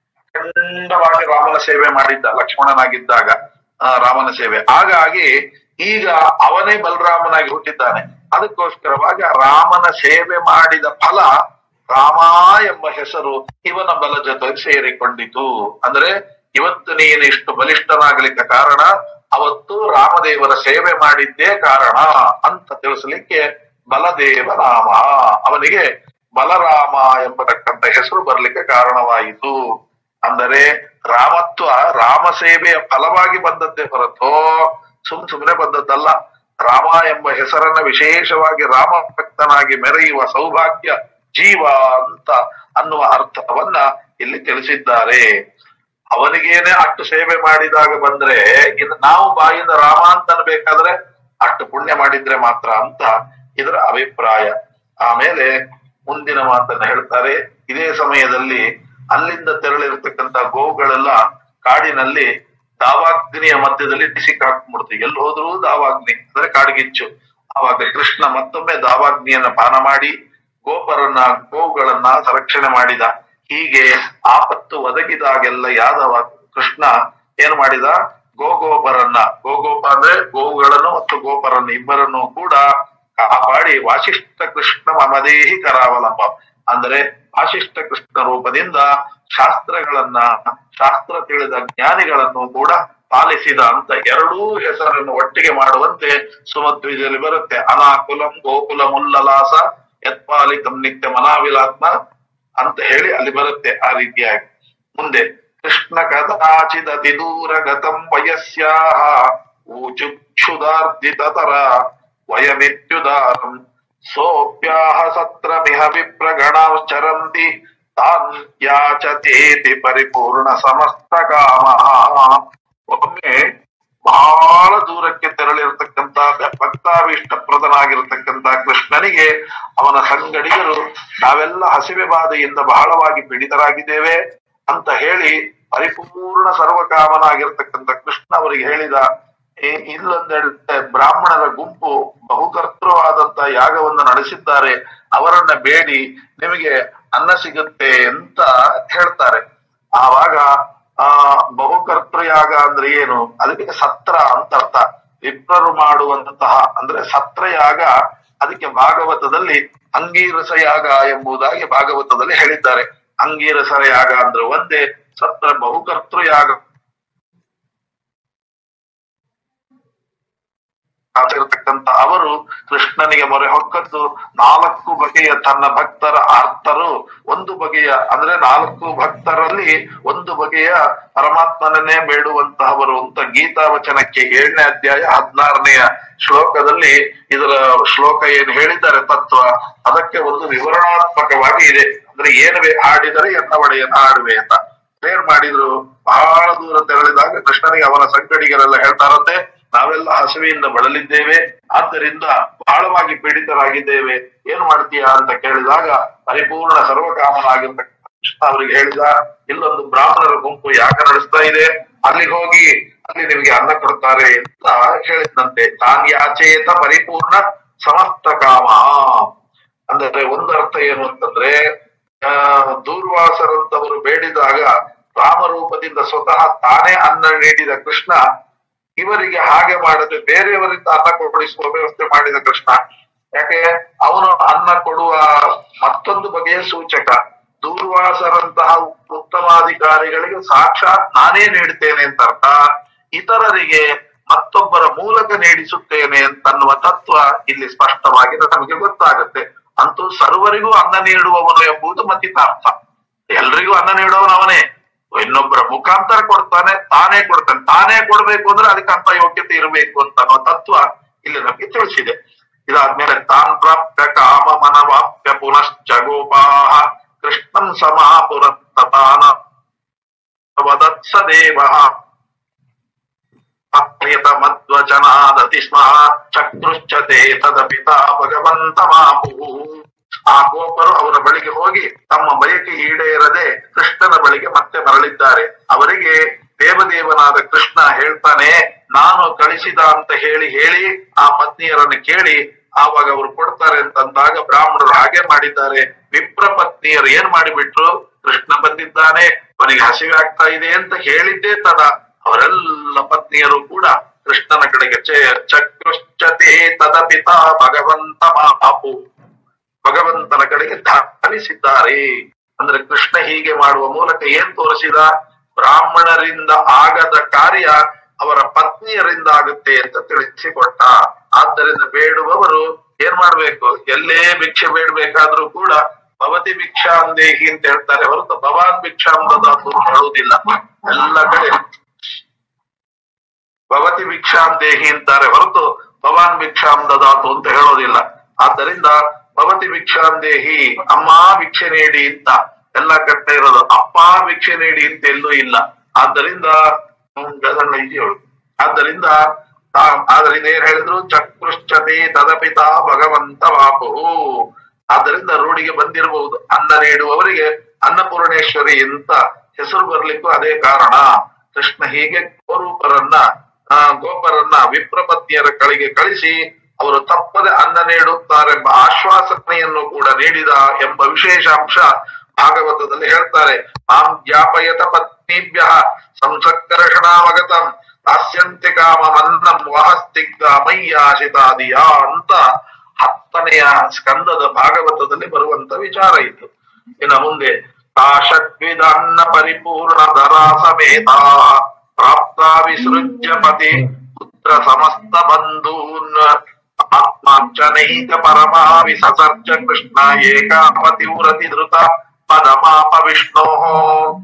ಅಖಂಡವಾಗಿ ರಾಮನ ಸೇವೆ ಮಾಡಿದ್ದ ಲಕ್ಷ್ಮಣನಾಗಿದ್ದಾಗ ಆ, ರಾಮನ ಸೇವೆ ಹಾಗಾಗಿ ಈಗ ಅವನೇ ಬಲರಾಮನಾಗಿ ಹುಟ್ಟಿದ್ದಾನೆ ಅದಕ್ಕೋಸ್ಕರವಾಗಿ ಆ ರಾಮನ ಸೇವೆ ಮಾಡಿದ ಫಲ ರಾಮ ಎಂಬ ಹೆಸರು ಇವನ ಬಲ ಜೊತೆಗೆ ಸೇರಿಕೊಂಡಿತು ಅಂದ್ರೆ ಇವತ್ತು ನೀನು ಇಷ್ಟು ಬಲಿಷ್ಠನಾಗ್ಲಿಕ್ಕೆ ಕಾರಣ ಅವತ್ತು ರಾಮದೇವರ ಸೇವೆ ಮಾಡಿದ್ದೇ ಕಾರಣ ಅಂತ ತಿಳಿಸ್ಲಿಕ್ಕೆ ಬಲದೇವ ನಾಮ ಅವನಿಗೆ ಬಲರಾಮ ಎಂಬತಕ್ಕಂಥ ಹೆಸರು ಬರ್ಲಿಕ್ಕೆ ಕಾರಣವಾಯಿತು ಅಂದರೆ ರಾಮತ್ವ ರಾಮ ಸೇವೆಯ ಫಲವಾಗಿ ಬಂದದ್ದೇ ಹೊರತು ಸುಮ್ ಸುಮ್ಮನೆ ಬಂದದ್ದಲ್ಲ ರಾಮ ಎಂಬ ಹೆಸರನ್ನ ವಿಶೇಷವಾಗಿ ರಾಮ ಭಕ್ತನಾಗಿ ಮೆರೆಯುವ ಸೌಭಾಗ್ಯ ಜೀವ ಅಂತ ಅನ್ನುವ ಅರ್ಥವನ್ನ ಇಲ್ಲಿ ತಿಳಿಸಿದ್ದಾರೆ ಅವನಿಗೇನೆ ಅಷ್ಟು ಸೇವೆ ಮಾಡಿದಾಗ ಬಂದ್ರೆ ಇನ್ನು ನಾವು ಬಾಯಿಂದ ರಾಮ ಅಂತ ಅನ್ಬೇಕಾದ್ರೆ ಅಷ್ಟು ಪುಣ್ಯ ಮಾಡಿದ್ರೆ ಮಾತ್ರ ಅಂತ ಇದರ ಅಭಿಪ್ರಾಯ ಆಮೇಲೆ ಮುಂದಿನ ಮಾತನ್ನ ಹೇಳ್ತಾರೆ ಇದೇ ಸಮಯದಲ್ಲಿ ಅಲ್ಲಿಂದ ತೆರಳಿರ್ತಕ್ಕಂಥ ಗೋವುಗಳೆಲ್ಲ ಕಾಡಿನಲ್ಲಿ ದಾವಾಗ್ನಿಯ ಮಧ್ಯದಲ್ಲಿ ಸಿಕ್ಕಾಕೊಂಡ್ಬಿಡ್ತು ಎಲ್ಲಿ ಹೋದ್ರೂ ದಾವಾಗ್ನಿ ಅಂದ್ರೆ ಕಾಡ್ಗಿಚ್ಚು ಆವಾಗ ಕೃಷ್ಣ ಮತ್ತೊಮ್ಮೆ ದಾವಾಗ್ನಿಯನ್ನ ಪಾನ ಮಾಡಿ ಗೋಪರನ್ನ ಗೋವುಗಳನ್ನ ಸಂರಕ್ಷಣೆ ಮಾಡಿದ ಹೀಗೆ ಆಪತ್ತು ಒದಗಿದಾಗೆಲ್ಲ ಯಾದವ ಕೃಷ್ಣ ಏನ್ ಮಾಡಿದ ಗೋಗೋಪರನ್ನ ಗೋಗೋಪ ಅಂದ್ರೆ ಗೋವುಗಳನ್ನು ಮತ್ತು ಗೋಪರನ್ನ ಇಬ್ಬರನ್ನು ಕೂಡ ಕಾಪಾಡಿ ವಾಸಿಷ್ಠ ಕೃಷ್ಣ ಮಮದೇಹಿ ಕರಾವಲಂಬ ಅಂದ್ರೆ ವಾಸಿಷ್ಠ ಕೃಷ್ಣ ರೂಪದಿಂದ ಶಾಸ್ತ್ರಗಳನ್ನ ಶಾಸ್ತ್ರ ತಿಳಿದ ಜ್ಞಾನಿಗಳನ್ನು ಕೂಡ ಪಾಲಿಸಿದ ಅಂತ ಎರಡೂ ಹೆಸರನ್ನು ಒಟ್ಟಿಗೆ ಮಾಡುವಂತೆ ಸುಮಧ್ವಿದಲ್ಲಿ ಬರುತ್ತೆ ಅನಾಕುಲಂ ಗೋಕುಲ ಮುಲ್ಲಲಾಸ ಯತ್ಪಾಲಿಕಂ ನಿತ್ಯ ಮನಾವಿಲಾತ್ಮ ಅಂತ ಹೇಳಿ ಅಲ್ಲಿ ಬರುತ್ತೆ ಆ ರೀತಿಯಾಗಿ ಮುಂದೆ ಕೃಷ್ಣ ಕದಾಚಿದತಿ ದೂರಗತಂ ವಯಸ್ಯಾಹ ಊಚುಕ್ಷುದಾರ್ದಿತತರ ವಯಮಿತ್ಯುದಾರಂ ಸೋಪ್ಯಾಹ ಸತ್ರಮಿಹ ವಿಪ್ರಗಣಾಶ್ಚರಂತಿ ತಾನ್ ಯಾಚತೇತಿ ಪರಿಪೂರ್ಣ ಸಮಸ್ತ ಕಾಮಃ ಒಮ್ಮೆ ಬಹಳ ದೂರಕ್ಕೆ ತೆರಳಿರ್ತಕ್ಕಂತ ಭಕ್ತಾಭೀಷ್ಟಪ್ರದನಾಗಿರ್ತಕ್ಕಂತ ಕೃಷ್ಣನಿಗೆ ಅವನ ಸಂಗಡಿಗರು ನಾವೆಲ್ಲ ಹಸಿವೆ ಬಾಧೆಯಿಂದ ಬಹಳವಾಗಿ ಪೀಡಿತರಾಗಿದ್ದೇವೆ ಅಂತ ಹೇಳಿ ಪರಿಪೂರ್ಣ ಸರ್ವಕಾಮನಾಗಿರ್ತಕ್ಕಂಥ ಕೃಷ್ಣ ಅವರಿಗೆ ಹೇಳಿದ "ಏ- ಇಲ್ಲೊಂದೆಡೆ ಬ್ರಾಹ್ಮಣರ ಗುಂಪು ಬಹುಕರ್ತೃವಾದಂತ ಯಾಗವನ್ನು ನಡೆಸಿದ್ದಾರೆ ಅವರನ್ನ ಬೇಡಿ ನಿಮಗೆ ಅನ್ನ ಸಿಗುತ್ತೆ ಅಂತ ಹೇಳ್ತಾರೆ ಆವಾಗ ಆ ಬಹುಕರ್ತೃ ಯಾಗ ಅಂದ್ರೆ ಏನು ಅದಕ್ಕೆ ಸತ್ರ ಅಂತ ಅರ್ಥ ವಿಪ್ರರು ಮಾಡುವಂತಹ ಅಂದ್ರೆ ಸತ್ರ ಯಾಗ ಅದಕ್ಕೆ ಭಾಗವತದಲ್ಲಿ ಅಂಗೀರಸ ಯಾಗ ಎಂಬುದಾಗಿ ಭಾಗವತದಲ್ಲಿ ಹೇಳಿದ್ದಾರೆ ಅಂಗೀರಸರ ಯಾಗ ಅಂದ್ರೆ ಒಂದೇ ಸತ್ರ ಬಹುಕರ್ತೃ ಯಾಗ ಆಗಿರತಕ್ಕಂತ ಅವರು ಕೃಷ್ಣನಿಗೆ ಮೊರೆ ಹೊಕ್ಕದ್ದು ನಾಲ್ಕು ಬಗೆಯ ತನ್ನ ಭಕ್ತರ ಆರ್ತರು ಒಂದು ಬಗೆಯ ಅಂದ್ರೆ ನಾಲ್ಕು ಭಕ್ತರಲ್ಲಿ ಒಂದು ಬಗೆಯ ಪರಮಾತ್ಮನನ್ನೇ ಬೇಡುವಂತಹವರು ಅಂತ ಗೀತಾ ವಚನಕ್ಕೆ ಏಳನೇ ಅಧ್ಯಾಯ ಹದಿನಾರನೆಯ ಶ್ಲೋಕದಲ್ಲಿ ಇದರ ಶ್ಲೋಕ ಏನು ಹೇಳಿದ್ದಾರೆ ತತ್ವ ಅದಕ್ಕೆ ಒಂದು ವಿವರಣಾತ್ಮಕವಾಗಿ ಇದೆ ಅಂದ್ರೆ ಏನುವೆ ಆಡಿದರೆ ಎನ್ನ ಒಡೆಯನ ಆಡುವೆ ಅಂತ ಏನ್ ಮಾಡಿದ್ರು ಬಹಳ ದೂರ ತೆರಳಿದಾಗ ಕೃಷ್ಣನಿಗೆ ಅವನ ಸಂಗಡಿಗರೆಲ್ಲ ಹೇಳ್ತಾರಂತೆ ನಾವೆಲ್ಲ ಹಸಿವೆಯಿಂದ ಬಳಲಿದ್ದೇವೆ ಆದ್ದರಿಂದ ಬಹಳವಾಗಿ ಪೀಡಿತರಾಗಿದ್ದೇವೆ ಏನ್ ಮಾಡ್ತೀಯಾ ಅಂತ ಕೇಳಿದಾಗ ಪರಿಪೂರ್ಣ ಸರ್ವಕಾಮನಾಗಿರ್ತಕ್ಕಂಥ ಕೃಷ್ಣ ಅವರಿಗೆ ಹೇಳಿದ ಇಲ್ಲೊಂದು ಬ್ರಾಹ್ಮಣರ ಗುಂಪು ಯಾಕ ನಡೆಸ್ತಾ ಇದೆ ಅಲ್ಲಿಗೆ ಹೋಗಿ ಅಲ್ಲಿ ನಿಮ್ಗೆ ಅನ್ನ ಕೊಡ್ತಾರೆ ಅಂತ ಹೇಳಿದಂತೆ ತಾನ್ ಯಾಚೇತ ಪರಿಪೂರ್ಣ ಸಮಸ್ತ ಕಾಮ ಅಂದ್ರೆ ಒಂದು ಅರ್ಥ ಏನು ಅಂತಂದ್ರೆ ಆ ದೂರ್ವಾಸರಂತವರು ಬೇಡಿದಾಗ ರಾಮರೂಪದಿಂದ ಸ್ವತಃ ತಾನೇ ಅನ್ನ ನೀಡಿದ ಕೃಷ್ಣ ಇವರಿಗೆ ಹಾಗೆ ಮಾಡದೆ ಬೇರೆಯವರಿಂದ ಅನ್ನ ಕೊಡಿಸುವ ವ್ಯವಸ್ಥೆ ಮಾಡಿದ ಕೃಷ್ಣ ಯಾಕೆ ಅವನು ಅನ್ನ ಕೊಡುವ ಮತ್ತೊಂದು ಬಗೆಯ ಸೂಚಕ ದೂರ್ವಾಸರಂತಹ ಉತ್ತಮಾಧಿಕಾರಿಗಳಿಗೆ ಸಾಕ್ಷಾತ್ ನಾನೇ ನೀಡುತ್ತೇನೆ ಅಂತ ಅರ್ಥ ಇತರರಿಗೆ ಮತ್ತೊಬ್ಬರ ಮೂಲಕ ನೀಡಿಸುತ್ತೇನೆ ಅಂತನ್ನುವ ತತ್ವ ಇಲ್ಲಿ ಸ್ಪಷ್ಟವಾಗಿ ನಮಗೆ ಗೊತ್ತಾಗುತ್ತೆ ಅಂತೂ ಸರ್ವರಿಗೂ ಅನ್ನ ನೀಡುವವನು ಎಂಬುದು ಮತ್ತಿತಾರ್ಥ ಎಲ್ರಿಗೂ ಅನ್ನ ನೀಡುವವನು ಅವನೇ ಇನ್ನೊಬ್ಬರ ಮುಖಾಂತರ ಕೊಡ್ತಾನೆ ತಾನೇ ಕೊಡ್ತಾನೆ ತಾನೇ ಕೊಡ್ಬೇಕು ಅಂದ್ರೆ ಅದಕ್ಕೆ ಅಂತ ಯೋಗ್ಯತೆ ಇರಬೇಕು ಅಂತ ಅನ್ನೋ ತತ್ವ ಇಲ್ಲಿ ನಮಗೆ ತಿಳಿಸಿದೆ ಇದಾದ್ಮೇಲೆ ತಾನ್ ಪ್ರಾಪ್ಯ ಕಾಮ ಮನವಾಪ್ಯ ಪುನಶ್ಚ ಗೋಪಾಹ ಕೃಷ್ಣನ್ ಸಮಾಪುರತ್ತಾನ ವದತ್ಸ ದೇವ ಅಪ್ರಿಯತ ಮಧ್ವಚನಾದತಿ ಸ್ಮ ಚಕ್ರುಶ್ಚತೆ ತದಪಿತಾ ಭಗವಂತ ಮಾಪು ಆ ಗೋಪರು ಅವರ ಬಳಿಗೆ ಹೋಗಿ ತಮ್ಮ ಬಯಕೆ ಈಡೇರದೆ ಕೃಷ್ಣನ ಬಳಿಗೆ ಮತ್ತೆ ಮರಳಿದ್ದಾರೆ ಅವರಿಗೆ ದೇವದೇವನಾದ ಕೃಷ್ಣ ಹೇಳ್ತಾನೆ ನಾನು ಕಳಿಸಿದ ಅಂತ ಹೇಳಿ ಹೇಳಿ ಆ ಪತ್ನಿಯರನ್ನು ಕೇಳಿ ಆವಾಗ ಅವರು ಕೊಡ್ತಾರೆ ಅಂತಂದಾಗ ಬ್ರಾಹ್ಮಣರು ಹಾಗೆ ಮಾಡಿದ್ದಾರೆ ವಿಪ್ರ ಪತ್ನಿಯರು ಏನ್ ಮಾಡಿಬಿಟ್ರು ಕೃಷ್ಣ ಬಂದಿದ್ದಾನೆ ಅವನಿಗೆ ಹಸಿವೆ ಆಗ್ತಾ ಇದೆ ಅಂತ ಹೇಳಿದ್ದೇ ತಡ ಅವರೆಲ್ಲ ಪತ್ನಿಯರು ಕೂಡ ಕೃಷ್ಣನ ಕಡೆಗೆ ಚ- ಚಕ್ರುಶ್ಚತೆ ತದಪಿತ ಭಗವಂತ ಮಾಪು ಭಗವಂತನ ಕಡೆಗೆ ಧಾವಿಸಿದ್ದಾರೆ ಅಂದ್ರೆ ಕೃಷ್ಣ ಹೀಗೆ ಮಾಡುವ ಮೂಲಕ ಏನ್ ತೋರಿಸಿದ ಬ್ರಾಹ್ಮಣರಿಂದ ಆಗದ ಕಾರ್ಯ ಅವರ ಪತ್ನಿಯರಿಂದ ಆಗುತ್ತೆ ಅಂತ ತಿಳಿಸಿಕೊಟ್ಟ ಆದ್ದರಿಂದ ಬೇಡುವವರು ಏನ್ ಮಾಡ್ಬೇಕು ಎಲ್ಲೇ ಭಿಕ್ಷೆ ಬೇಡಬೇಕಾದ್ರೂ ಕೂಡ ಭವತಿ ಭಿಕ್ಷಾಂದೇಹಿ ಅಂತ ಹೇಳ್ತಾರೆ ಹೊರತು ಭವಾನ್ ಭಿಕ್ಷಾಂದದ ಅಂತ ಹೇಳುವುದಿಲ್ಲ ಎಲ್ಲ ಕಡೆ ಭವತಿ ಭಿಕ್ಷಾಂದೇಹಿ ಅಂತಾರೆ ಹೊರತು ಭವಾನ್ ಭಿಕ್ಷಾಂ ದದಾತು ಅಂತ ಹೇಳೋದಿಲ್ಲ ಆದ್ದರಿಂದ ಭವತಿ ಭಿಕ್ಷಾಂದೇಹಿ ಅಮ್ಮ ಭಿಕ್ಷೆ ನೀಡಿ ಅಂತ ಎಲ್ಲ ಕಟ್ಟ ಇರೋದು ಅಪ್ಪ ಭಿಕ್ಷೆ ನೀಡಿ ಅಂತ ಎಲ್ಲೂ ಇಲ್ಲ ಆದ್ದರಿಂದ ಹ್ಮ್, ಗದಣ್ಣ ಇದೆಯೋಳು ಆದ್ದರಿಂದ ಆ- ಆದ್ರಿಂದ ಏನ್ ಹೇಳಿದ್ರು ಚಕ್ರುಶ್ಚತೆ ತದಪಿತ ಭಗವಂತ ವಾಪು ಆದ್ದರಿಂದ ರೂಢಿಗೆ ಬಂದಿರಬಹುದು ಅನ್ನ ನೀಡುವವರಿಗೆ ಅನ್ನಪೂರ್ಣೇಶ್ವರಿ ಅಂತ ಹೆಸರು ಬರ್ಲಿಕ್ಕೂ ಅದೇ ಕಾರಣ ಕೃಷ್ಣ ಹೀಗೆ ಗೋರೂಪರನ್ನ ಆ ಗೋಪರನ್ನ ವಿಪ್ರಪತ್ನಿಯರ ಕಳಿಗೆ ಕಳಿಸಿ ಅವರು ತಪ್ಪದೆ ಅನ್ನ ನೀಡುತ್ತಾರೆಂಬ ಆಶ್ವಾಸನೆಯನ್ನು ಕೂಡ ನೀಡಿದ ಎಂಬ ವಿಶೇಷಾಂಶ ಭಾಗವತದಲ್ಲಿ ಹೇಳ್ತಾರೆ ಮಾಂ ಜ್ಞಾಪಯತ ಪತ್ನಿಭ್ಯ ಸಂಸತ್ಕರ್ಷಣಾವಗತಂ ದಾಸ್ಯಂತೆ ಕಾಮಮನ್ನಂ ವಹಸ್ತಿಗ್ಧ ಮಯ್ಯಾಶಿತಾದಿಯ ಅಂತ ಹತ್ತನೆಯ ಸ್ಕಂದದ ಭಾಗವತದಲ್ಲಿ ಬರುವಂತ ವಿಚಾರ ಇತ್ತು ಇನ್ನು ಮುಂದೆ ತಾಷಟ್ವಿದನ್ನ ಪರಿಪೂರ್ಣ ಧರಾ ಸಮೇತ ಪ್ರಾಪ್ತ ವಿಸೃಜ್ಯ ಪತಿ ಪುತ್ರ ಸಮಸ್ತ ಬಂಧೂನ್ ಆತ್ಮಾರ್ಚನೈಕ ಪರಮಾ ವಿಸಸರ್ಜ ಕೃಷ್ಣ ಏಕಾಪತಿ ಉರತಿ ಧೃತ ಪದಮಾಪ ವಿಷ್ಣೋ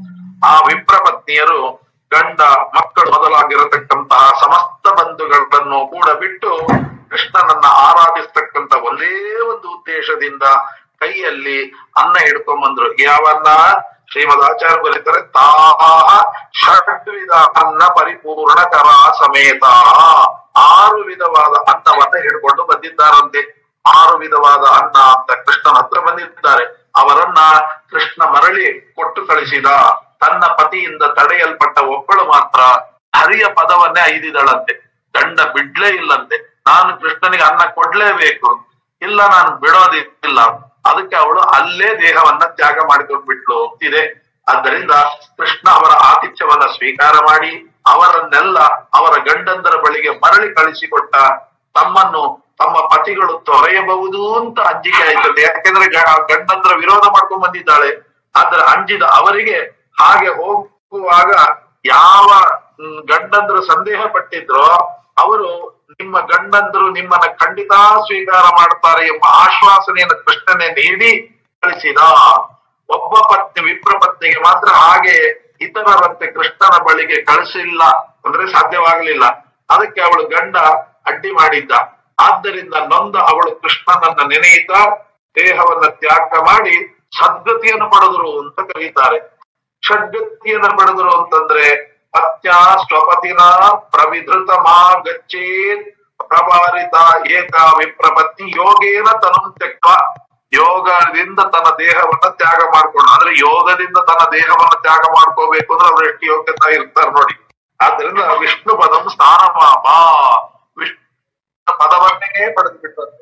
ಆ ವಿಪ್ರ ಪತ್ನಿಯರು ಗಂಡ ಮಕ್ಕಳು ಮೊದಲಾಗಿರತಕ್ಕಂತಹ ಸಮಸ್ತ ಬಂಧುಗಳನ್ನು ಕೂಡ ಬಿಟ್ಟು ಕೃಷ್ಣನನ್ನ ಆರಾಧಿಸ್ತಕ್ಕಂತ ಒಂದೇ ಒಂದು ಉದ್ದೇಶದಿಂದ ಕೈಯಲ್ಲಿ ಅನ್ನ ಹಿಡ್ಕೊಂಬಂದ್ರು ಯಾವನ್ನ ಶ್ರೀಮದ್ ಆಚಾರ್ಯ ಬರೀತಾರೆ ತಾಹ ಷಡ್ವಿಧ ಅನ್ನ ಪರಿಪೂರ್ಣ ಕರ ಸಮೇತ ಆರು ವಿಧವಾದ ಅನ್ನವನ್ನ ಹಿಡ್ಕೊಂಡು ಬಂದಿದ್ದಾರಂತೆ ಆರು ವಿಧವಾದ ಅನ್ನ ಅಂತ ಕೃಷ್ಣನ ಹತ್ರ ಬಂದಿದ್ದಾರೆ ಅವರನ್ನ ಕೃಷ್ಣ ಮರಳಿ ಕೊಟ್ಟು ಕಳಿಸಿದ ತನ್ನ ಪತಿಯಿಂದ ತಡೆಯಲ್ಪಟ್ಟ ಒಬ್ಬಳು ಮಾತ್ರ ಹರಿಯ ಪದವನ್ನೇ ಐದಿದಳಂತೆ ಗಂಡ ಬಿಡ್ಲೇ ಇಲ್ಲಂತೆ ನಾನು ಕೃಷ್ಣನಿಗೆ ಅನ್ನ ಕೊಡ್ಲೇಬೇಕು ಇಲ್ಲ ನಾನು ಬಿಡೋದಿಲ್ಲ ಅದಕ್ಕೆ ಅವಳು ಅಲ್ಲೇ ದೇಹವನ್ನ ತ್ಯಾಗ ಮಾಡಿಕೊಂಡು ಬಿಟ್ಲು ಅಂತಿದೆ ಆದ್ದರಿಂದ ಕೃಷ್ಣ ಅವರ ಆತಿಥ್ಯವನ್ನ ಸ್ವೀಕಾರ ಮಾಡಿ ಅವರನ್ನೆಲ್ಲ ಅವರ ಗಂಡಂದರ ಬಳಿಗೆ ಮರಳಿ ಕಳಿಸಿಕೊಟ್ಟ ತಮ್ಮನ್ನು ತಮ್ಮ ಪತಿಗಳು ತೊರೆಯಬಹುದು ಅಂತ ಅಂಜಿಕೆ ಆಯ್ತದೆ ಯಾಕೆಂದ್ರೆ ಗ- ಗಂಡಂದ್ರ ವಿರೋಧ ಮಾಡ್ಕೊಂಡ್ ಬಂದಿದ್ದಾಳೆ ಆದ್ರೆ ಅಂಜಿದ ಅವರಿಗೆ ಹಾಗೆ ಹೋಗುವಾಗ ಯಾವ ಹ್ಮ್, ಗಂಡಂದ್ರು ಸಂದೇಹ ಪಟ್ಟಿದ್ರೋ ಅವರು ನಿಮ್ಮ ಗಂಡಂದ್ರು ನಿಮ್ಮನ್ನ ಖಂಡಿತ ಸ್ವೀಕಾರ ಮಾಡ್ತಾರೆ ಎಂಬ ಆಶ್ವಾಸನೆಯನ್ನು ಕೃಷ್ಣನೇ ನೀಡಿ ಕಳಿಸಿದ ಒಬ್ಬ ಪತ್ನಿ ವಿಪ್ರ ಪತ್ನಿಗೆ ಮಾತ್ರ ಹಾಗೆ ಇತರರಂತೆ ಕೃಷ್ಣನ ಬಳಿಗೆ ಕಳಿಸಿಲ್ಲ ಅಂದ್ರೆ ಸಾಧ್ಯವಾಗಲಿಲ್ಲ ಅದಕ್ಕೆ ಅವಳು ಗಂಡ ಅಡ್ಡಿ ಮಾಡಿದ್ದ ಆದ್ದರಿಂದ ನೊಂದ ಅವಳು ಕೃಷ್ಣನನ್ನ ನೆನೆಯುತ್ತಾ ದೇಹವನ್ನ ತ್ಯಾಗ ಮಾಡಿ ಸದ್ಗತಿಯನ್ನು ಪಡೆದರು ಅಂತ ಕರೀತಾರೆ ಷಡ್ಗತಿಯನ್ನ ಪಡೆದರು ಅಂತಂದ್ರೆ ಪತ್ಯ ಸ್ವಪತಿನ ಪ್ರವಿಧೃತ ಮಾ ಗಚ್ಚೇತ್ ಪ್ರವಾರಿತ ಏಕ ವಿಪ್ರಪತ್ನಿ ಯೋಗೇನ ತನು ತ್ಯಕ್ತ ಯೋಗದಿಂದ ತನ್ನ ದೇಹವನ್ನ ತ್ಯಾಗ ಮಾಡ್ಕೊಂಡು ಅಂದ್ರೆ ಯೋಗದಿಂದ ತನ್ನ ದೇಹವನ್ನ ತ್ಯಾಗ ಮಾಡ್ಕೋಬೇಕು ಅಂದ್ರೆ ಅವ್ರು ಎಷ್ಟು ಯೋಗ್ಯತಾ ಇರ್ತಾರೆ ನೋಡಿ ಆದ್ರಿಂದ ವಿಷ್ಣು ಪದಂ ಸ್ಥಾನಮಾಪ ವಿಷ್ಣು ಪದವನ್ನೇ ಪಡೆದು ಬಿಟ್ಟಂತೆ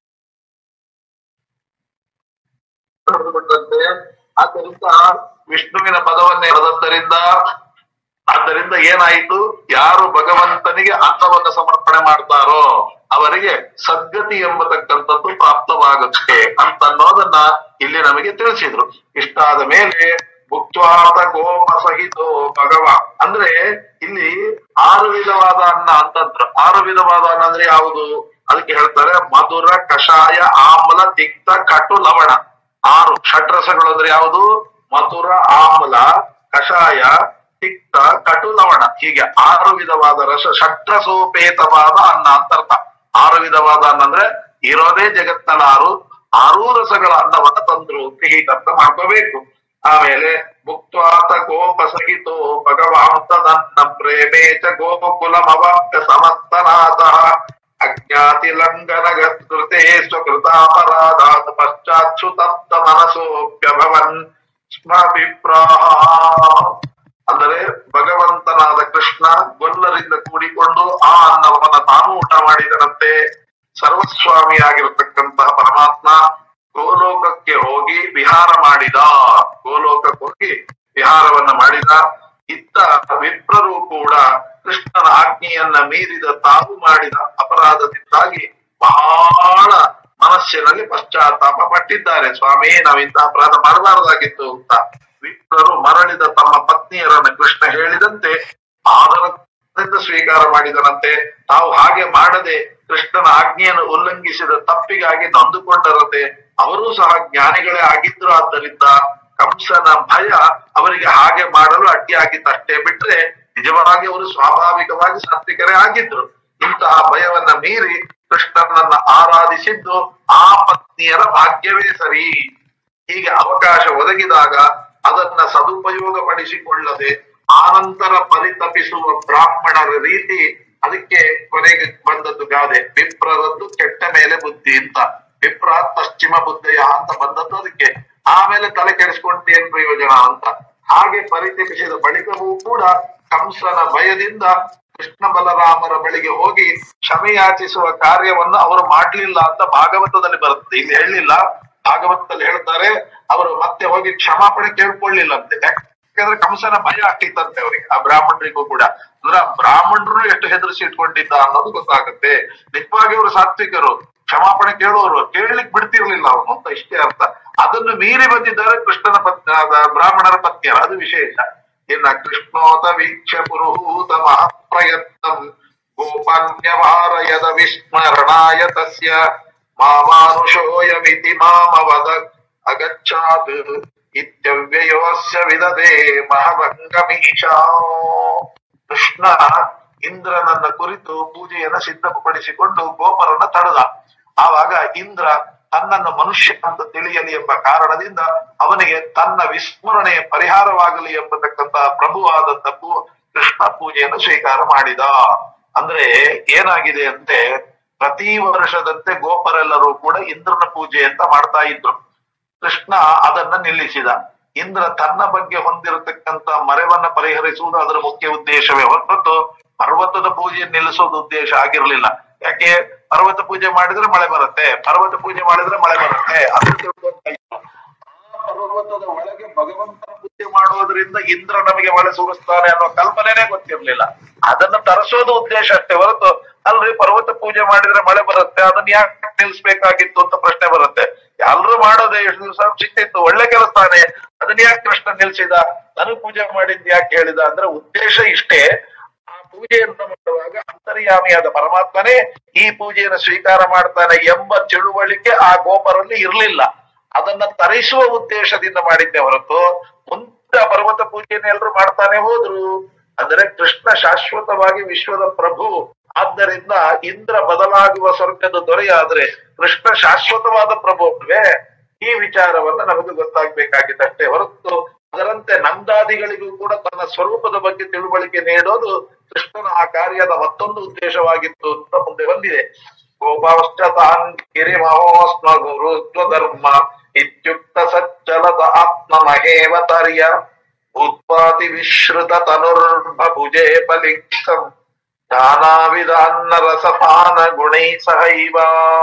ಪಡೆದು ಬಿಟ್ಟಂತೆ ಆದ್ದರಿಂದ ವಿಷ್ಣುವಿನ ಪದವನ್ನೇ ಪಡೆದದ್ದರಿಂದ ಆದ್ದರಿಂದ ಏನಾಯಿತು ಯಾರು ಭಗವಂತನಿಗೆ ಅನ್ನವನ್ನು ಸಮರ್ಪಣೆ ಮಾಡ್ತಾರೋ ಅವರಿಗೆ ಸದ್ಗತಿ ಎಂಬತಕ್ಕಂಥದ್ದು ಪ್ರಾಪ್ತವಾಗುತ್ತೆ ಅಂತ ಅನ್ನೋದನ್ನ ಇಲ್ಲಿ ನಮಗೆ ತಿಳಿಸಿದ್ರು ಇಷ್ಟಾದ ಮೇಲೆ ಭುಕ್ವಾತ ಗೋಪ ಸಹಿತೋ ಭಗವ ಅಂದ್ರೆ ಇಲ್ಲಿ ಆರು ವಿಧವಾದ ಅನ್ನ ಅಂತಂದ್ರು ಆರು ವಿಧವಾದ ಅನ್ನ ಅಂದ್ರೆ ಯಾವುದು ಅದಕ್ಕೆ ಹೇಳ್ತಾರೆ ಮಧುರ ಕಷಾಯ ಆಮ್ಲ ತಿಕ್ತ ಕಟು ಲವಣ ಆರು ಷಡ್ರಸಗಳು ಅಂದ್ರೆ ಯಾವುದು ಮಧುರ ಆಮ್ಲ ಕಷಾಯ ತಿಕ್ತ ಕಟು ಲವಣ ಹೀಗೆ ಆರು ವಿಧವಾದ ರಸ ಷಡ್ರಸೋಪೇತವಾದ ಅನ್ನ ಅಂತ ಅರ್ಥ ಆರು ವಿಧವಾದ ಅನ್ನ ಅಂದ್ರೆ ಇರೋದೇ ಜಗತ್ತಿನಲ್ಲಿ ಆರು ಆರೂ ರಸಗಳ ಅನ್ನವನ್ನ ತಂದ್ರು ಸಿಹಿತರ್ಥ ಮಾಡ್ಕೋಬೇಕು ಆಮೇಲೆ ಮುಕ್ತಾತ ಗೋಪ ಸಹಿತೋ ಭಗವಾಂತದನ್ನ ಪ್ರೇಮೇ ಚ ಗೋಕುಲಮವಾಪ್ಯ ಸಮಸ್ತನಾಥಃ ಅಜ್ಞಾತಿ ಲಂಘನ ಕೃತೆ ಸ್ವಕೃತಾಪರಾಧಾತ್ ಪಶ್ಚಾತ್ ತಪ್ತ ಮನಸೋಪ್ಯಭವನ್ ಸ್ಮ ಅಂದರೆ ಭಗವಂತನಾದ ಕೃಷ್ಣ ಗೊಲ್ಲರಿಂದ ಕೂಡಿಕೊಂಡು ಆ ಅನ್ನವನ್ನ ತಾನು ಊಟ ಮಾಡಿದನಂತೆ ಸರ್ವಸ್ವಾಮಿಯಾಗಿರತಕ್ಕಂತಹ ಪರಮಾತ್ಮ ಗೋಲೋಕಕ್ಕೆ ಹೋಗಿ ವಿಹಾರ ಮಾಡಿದ ಗೋಲೋಕಕ್ಕೆ ಹೋಗಿ ವಿಹಾರವನ್ನ ಮಾಡಿದ ಇತ್ತ ವಿಪ್ರರು ಕೂಡ ಕೃಷ್ಣನ ಆಜ್ಞೆಯನ್ನ ಮೀರಿದ ತಾವು ಮಾಡಿದ ಅಪರಾಧದಿಂದಾಗಿ ಬಹಳ ಮನಸ್ಸಿನಲ್ಲಿ ಪಶ್ಚಾತ್ತಾಪ ಪಟ್ಟಿದ್ದಾರೆ ಸ್ವಾಮಿ ನಾವ್ ಇಂಥ ಅಪರಾಧ ಮಾಡಬಾರದಾಗಿತ್ತು ಅಂತ ವಿಪ್ರರು ಮರಳಿದ ತಮ್ಮ ಪತ್ನಿಯರನ್ನ ಕೃಷ್ಣ ಹೇಳಿದಂತೆ ಆದರದಿಂದ ಸ್ವೀಕಾರ ಮಾಡಿದನಂತೆ ತಾವು ಹಾಗೆ ಮಾಡದೆ ಕೃಷ್ಣನ ಆಜ್ಞೆಯನ್ನು ಉಲ್ಲಂಘಿಸಿದ ತಪ್ಪಿಗಾಗಿ ನೊಂದುಕೊಂಡರಂತೆ ಅವರೂ ಸಹ ಜ್ಞಾನಿಗಳೇ ಆಗಿದ್ರು ಆದ್ದರಿಂದ ಕಂಸನ ಭಯ ಅವರಿಗೆ ಹಾಗೆ ಮಾಡಲು ಅಡ್ಡಿಯಾಗಿತ್ತಷ್ಟೇ ಬಿಟ್ರೆ ನಿಜವಾಗಿ ಅವರು ಸ್ವಾಭಾವಿಕವಾಗಿ ಸಾತ್ವಿಕರೇ ಆಗಿದ್ರು ಇಂತಹ ಭಯವನ್ನ ಮೀರಿ ಕೃಷ್ಣನನ್ನ ಆರಾಧಿಸಿದ್ದು ಆ ಪತ್ನಿಯರ ಭಾಗ್ಯವೇ ಸರಿ ಹೀಗೆ ಅವಕಾಶ ಒದಗಿದಾಗ ಅದನ್ನ ಸದುಪಯೋಗ ಪಡಿಸಿಕೊಳ್ಳದೆ ಆನಂತರ ಪರಿತಪಿಸುವ ಬ್ರಾಹ್ಮಣರ ರೀತಿ ಅದಕ್ಕೆ ಕೊನೆಗೆ ಬಂದದ್ದು ಗಾದೆ ವಿಪ್ರರದ್ದು ಕೆಟ್ಟ ಮೇಲೆ ಬುದ್ಧಿ ಅಂತ ವಿಪ್ರ ಪಶ್ಚಿಮ ಬುದ್ಧಯ ಅಂತ ಬಂದದ್ದು ಅದಕ್ಕೆ ಆಮೇಲೆ ತಲೆ ಕೆಡಿಸ್ಕೊಂತ ಏನ್ ಪ್ರಯೋಜನ ಅಂತ ಹಾಗೆ ಪರಿತಪಿಸಿದ ಬಳಿಕವೂ ಕೂಡ ಕಂಸನ ಭಯದಿಂದ ಕೃಷ್ಣ ಬಲರಾಮರ ಬಳಿಗೆ ಹೋಗಿ ಕ್ಷಮೆಯಾಚಿಸುವ ಕಾರ್ಯವನ್ನು ಅವರು ಮಾಡ್ಲಿಲ್ಲ ಅಂತ ಭಾಗವತದಲ್ಲಿ ಬರುತ್ತೆ ಇಲ್ಲಿ ಹೇಳಲಿಲ್ಲ ಭಾಗವತದಲ್ಲಿ ಹೇಳ್ತಾರೆ ಅವರು ಮತ್ತೆ ಹೋಗಿ ಕ್ಷಮಾಪಣೆ ಕೇಳ್ಕೊಳ್ಳಿಲ್ಲ ಅಂತೆ ಯಾಕಂದ್ರೆ ಕಂಸನ ಭಯ ಆಗ್ತಿತ್ತಂತೆ ಅವರಿಗೆ ಆ ಬ್ರಾಹ್ಮಣರಿಗೂ ಕೂಡ ಅಂದ್ರೆ ಆ ಬ್ರಾಹ್ಮಣರು ಎಷ್ಟು ಹೆದರಿಸಿ ಇಟ್ಕೊಂಡಿದ್ದ ಅನ್ನೋದು ಗೊತ್ತಾಗುತ್ತೆ ನಿಜವಾಗಿ ಅವರು ಸಾತ್ವಿಕರು ಕ್ಷಮಾಪಣೆ ಕೇಳುವವರು ಕೇಳಲಿಕ್ ಬಿಡ್ತಿರ್ಲಿಲ್ಲ ಅವನು ಅಂತ ಇಷ್ಟೇ ಅರ್ಥ ಅದನ್ನು ಮೀರಿ ಬಂದಿದ್ದಾರೆ ಕೃಷ್ಣನ ಪತ್ನಿ ಆದ ಬ್ರಾಹ್ಮಣರ ಪತ್ನಿಯರು ಅದು ವಿಶೇಷ ಇನ್ನ ಕೃಷ್ಣೋತ ವೀಕ್ಷ ಪುರುಹೂತ ಮಹಾಪ್ರಯತ್ನಂ ಗೋಪಾನ್ಯವಾರಯದ ವಿಸ್ಮರಣಾಯ ತಸ್ಯ ಮಾಮಾನುಷೋಯಮಿತಿ ಮಾಮವದ ಅಗಚ್ಚಾತ್ ಇತ್ಯವ್ಯಯೋಸ್ಯ ವಿದದೆ ಮಹಭಂಗಮೀಶಾ ಕೃಷ್ಣ ಇಂದ್ರನನ್ನ ಕುರಿತು ಪೂಜೆಯನ್ನ ಸಿದ್ಧಪಡಿಸಿಕೊಂಡು ಗೋಪರನ್ನ ತಡೆದ ಆವಾಗ ಇಂದ್ರ ತನ್ನನ್ನು ಮನುಷ್ಯ ಅಂತ ತಿಳಿಯಲಿ ಎಂಬ ಕಾರಣದಿಂದ ಅವನಿಗೆ ತನ್ನ ವಿಸ್ಮರಣೆಯ ಪರಿಹಾರವಾಗಲಿ ಎಂಬತಕ್ಕಂತ ಪ್ರಭುವಾದಂತ ಪೂ- ಕೃಷ್ಣ ಪೂಜೆಯನ್ನು ಸ್ವೀಕಾರ ಮಾಡಿದ ಅಂದ್ರೆ ಏನಾಗಿದೆ ಅಂತೆ ಪ್ರತಿ ವರ್ಷದಂತೆ ಗೋಪರೆಲ್ಲರೂ ಕೂಡ ಇಂದ್ರನ ಪೂಜೆ ಅಂತ ಮಾಡ್ತಾ ಇದ್ರು ಕೃಷ್ಣ ಅದನ್ನ ನಿಲ್ಲಿಸಿದ ಇಂದ್ರ ತನ್ನ ಬಗ್ಗೆ ಹೊಂದಿರತಕ್ಕಂತ ಮರೆವನ್ನ ಪರಿಹರಿಸುವುದು ಅದರ ಮುಖ್ಯ ಉದ್ದೇಶವೇ ಹೊರತು ಪರ್ವತದ ಪೂಜೆ ನಿಲ್ಲಿಸೋದು ಉದ್ದೇಶ ಆಗಿರ್ಲಿಲ್ಲ ಯಾಕೆ ಪರ್ವತ ಪೂಜೆ ಮಾಡಿದ್ರೆ ಮಳೆ ಬರುತ್ತೆ ಪರ್ವತ ಪೂಜೆ ಮಾಡಿದ್ರೆ ಮಳೆ ಬರುತ್ತೆ ಅದು ತಿಳ್ಕೊಂತ ಇದ್ರು. ಆ ಪರ್ವತದ ಒಳಗೆ ಭಗವಂತನ ಪೂಜೆ ಮಾಡುವುದರಿಂದ ಇಂದ್ರ ನಮಗೆ ಮಳೆ ಸುರಿಸ್ತಾನೆ ಅನ್ನೋ ಕಲ್ಪನೆನೇ ಗೊತ್ತಿರ್ಲಿಲ್ಲ ಅದನ್ನ ತರಿಸೋದು ಉದ್ದೇಶ ಅಷ್ಟೇ ಹೊರತು ಅಲ್ರಿ ಪರ್ವತ ಪೂಜೆ ಮಾಡಿದ್ರೆ ಮಳೆ ಬರುತ್ತೆ ಅದನ್ನ ಯಾಕೆ ನಿಲ್ಸ್ಬೇಕಾಗಿತ್ತು ಅಂತ ಪ್ರಶ್ನೆ ಬರುತ್ತೆ ಎಲ್ರು ಮಾಡೋದೇ ಎಷ್ಟು ದಿವಸ ಸಿಕ್ತಿತ್ತು ಒಳ್ಳೆ ಕೆಲಸ ತಾನೆ ಅದನ್ನ ಯಾಕೆ ಕೃಷ್ಣ ನಿಲ್ಸಿದ ನನಗ್ ಪೂಜೆ ಮಾಡಿದ್ ಯಾಕೆ ಹೇಳಿದ ಅಂದ್ರೆ ಉದ್ದೇಶ ಇಷ್ಟೇ ಆ ಪೂಜೆಯನ್ನು ಮಾಡುವಾಗ ಅಂತರ್ಯಾಮಿಯಾದ ಪರಮಾತ್ಮನೇ ಈ ಪೂಜೆಯನ್ನು ಸ್ವೀಕಾರ ಮಾಡ್ತಾನೆ ಎಂಬ ತಿಳುವಳಿಕೆ ಆ ಗೋಪರಲ್ಲಿ ಇರ್ಲಿಲ್ಲ ಅದನ್ನ ತರಿಸುವ ಉದ್ದೇಶದಿಂದ ಮಾಡಿದ್ದೆ ಹೊರತು ಮುಂದೆ ಆ ಪರ್ವತ ಪೂಜೆಯನ್ನು ಎಲ್ಲರೂ ಮಾಡ್ತಾನೆ ಹೋದ್ರು ಅಂದ್ರೆ ಕೃಷ್ಣ ಶಾಶ್ವತವಾಗಿ ವಿಶ್ವದ ಪ್ರಭು ಆದ್ದರಿಂದ ಇಂದ್ರ ಬದಲಾಗುವ ಸ್ವರ್ಗದ ದೊರೆಯಾದ್ರೆ ಕೃಷ್ಣ ಶಾಶ್ವತವಾದ ಪ್ರಭು ಅಲ್ವೇ ಈ ವಿಚಾರವನ್ನ ನಮಗೆ ಗೊತ್ತಾಗ್ಬೇಕಾಗಿದ್ದಷ್ಟೇ ಹೊರತು ಅದರಂತೆ ನಂದಾದಿಗಳಿಗೂ ಕೂಡ ತನ್ನ ಸ್ವರೂಪದ ಬಗ್ಗೆ ತಿಳುವಳಿಕೆ ನೀಡೋದು ಕೃಷ್ಣನ ಆ ಕಾರ್ಯದ ಮತ್ತೊಂದು ಉದ್ದೇಶವಾಗಿತ್ತು ಅಂತ ಮುಂದೆ ಬಂದಿದೆ ಗೋಪಾಶ್ಚ ತಾನ್ ಗಿರಿಮಹೋಸ್ಮ ಗುರುತ್ವ ಧರ್ಮ ಇತ್ಯುಕ್ತ ಸಜ್ಜಲದ ಆತ್ಮ ಮಹೇವತರ್ಯ ಉತ್ಪಾತಿ ವಿಶ್ರುತ ತನುರ್ಭುಜೆ ಫಲಿಕ್ಷಂ ನಾನಾವಿಧಾನ್ನ ರಸಪಾನ ಗುಣೈ ಸಹೈವ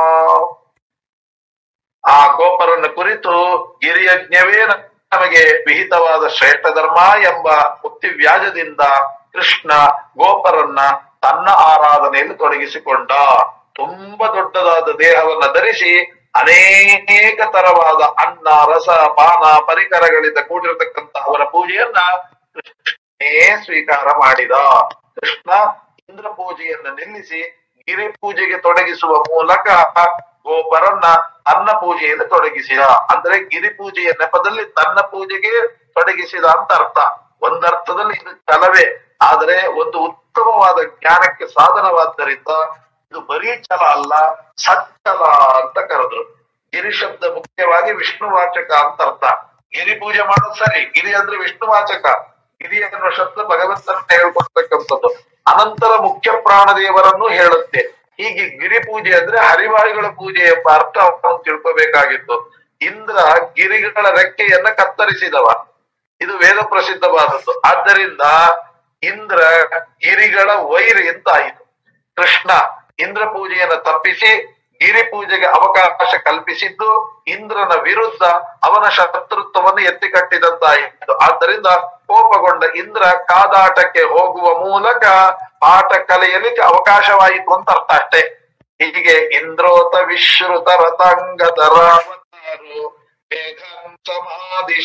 ಆ ಗೋಪರನ್ನ ಕುರಿತು ಗಿರಿಯಜ್ಞವೇ ನಮಗೆ ವಿಹಿತವಾದ ಶ್ರೇಷ್ಠ ಧರ್ಮ ಎಂಬ ಮುಕ್ತಿ ವ್ಯಾಜದಿಂದ ಕೃಷ್ಣ ಗೋಪರನ್ನ ತನ್ನ ಆರಾಧನೆಯಲ್ಲಿ ತೊಡಗಿಸಿಕೊಂಡ ತುಂಬಾ ದೊಡ್ಡದಾದ ದೇಹವನ್ನ ಧರಿಸಿ ಅನೇಕ ತರವಾದ ಅನ್ನ ರಸ ಪಾನ ಪರಿಕರಗಳಿಂದ ಕೂಡಿರತಕ್ಕಂತ ಅವರ ಪೂಜೆಯನ್ನ ಕೃಷ್ಣನೇ ಸ್ವೀಕಾರ ಮಾಡಿದ ಕೃಷ್ಣ ಇಂದ್ರ ಪೂಜೆಯನ್ನ ನಿಲ್ಲಿಸಿ ಗಿರಿ ಪೂಜೆಗೆ ತೊಡಗಿಸುವ ಮೂಲಕ ಗೋಪರನ್ನ ತನ್ನ ಪೂಜೆಯಲ್ಲಿ ತೊಡಗಿಸಿದ ಅಂದ್ರೆ ಗಿರಿ ಪೂಜೆಯ ನೆಪದಲ್ಲಿ ತನ್ನ ಪೂಜೆಗೆ ತೊಡಗಿಸಿದ ಅಂತ ಅರ್ಥ ಒಂದರ್ಥದಲ್ಲಿ ಇದು ಛಲವೇ ಆದರೆ ಒಂದು ಉತ್ತಮವಾದ ಜ್ಞಾನಕ್ಕೆ ಸಾಧನವಾದ್ದರಿಂದ ಇದು ಬರೀ ಛಲ ಅಲ್ಲ ಸಚ್ಚಲ ಅಂತ ಕರೆದ್ರು ಗಿರಿ ಶಬ್ದ ಮುಖ್ಯವಾಗಿ ವಿಷ್ಣುವಾಚಕ ಅಂತ ಅರ್ಥ ಗಿರಿ ಪೂಜೆ ಮಾಡೋದು ಸರಿ ಗಿರಿ ಅಂದ್ರೆ ವಿಷ್ಣುವಾಚಕ ಗಿರಿ ಅನ್ನುವ ಶಬ್ದ ಭಗವಂತನನ್ನ ಹೇಳ್ಕೊಡ್ತಕ್ಕಂಥದ್ದು ಅನಂತರ ಮುಖ್ಯ ಪ್ರಾಣದೇವರನ್ನು ಹೇಳುತ್ತೆ ಹೀಗೆ ಗಿರಿ ಪೂಜೆ ಅಂದ್ರೆ ಹರಿವಾಯುಗಳ ಪೂಜೆ ಎಂಬ ಅರ್ಥ ಅವನು ತಿಳ್ಕೋಬೇಕಾಗಿತ್ತು ಇಂದ್ರ ಗಿರಿಗಳ ರೆಕ್ಕೆಯನ್ನ ಕತ್ತರಿಸಿದವ ಇದು ವೇದ ಪ್ರಸಿದ್ಧವಾದದ್ದು ಆದ್ದರಿಂದ ಇಂದ್ರ ಗಿರಿಗಳ ವೈರಿ ಅಂತ ಆಯಿತು ಕೃಷ್ಣ ಇಂದ್ರ ಪೂಜೆಯನ್ನು ತಪ್ಪಿಸಿ ಗಿರಿ ಪೂಜೆಗೆ ಅವಕಾಶ ಕಲ್ಪಿಸಿದ್ದು ಇಂದ್ರನ ವಿರುದ್ಧ ಅವನ ಶತ್ರುತ್ವವನ್ನು ಎತ್ತಿ ಕಟ್ಟಿದಂತಾಯಿತು ಆದ್ದರಿಂದ ಕೋಪಗೊಂಡ ಇಂದ್ರ ಕಾದಾಟಕ್ಕೆ ಹೋಗುವ ಮೂಲಕ ಪಾಠ ಕಲಿಯಲಿಕ್ಕೆ ಅವಕಾಶವಾಯಿತು ಅಂತ ಅರ್ಥ ಅಷ್ಟೇ ಹೀಗೆ ಇಂದ್ರೋತ ವಿಶ್ರುತ ರತಾಂಗದ ರಾವತಾರು ಮೇಘಂ ಸಮಾಧಿಶ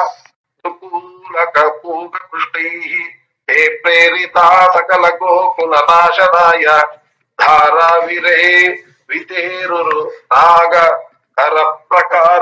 ಕೂಲ ಪೃಷ್ಟೈ ಹೇ ಪ್ರೇರಿತಾ ಸಕಲ ಗೋಕುಲ ನಾಶನಾಯ ಧಾರಾವಿರೇ ವಿತೇರುರು ನಾಗ ಕರ ಪ್ರಕಾರ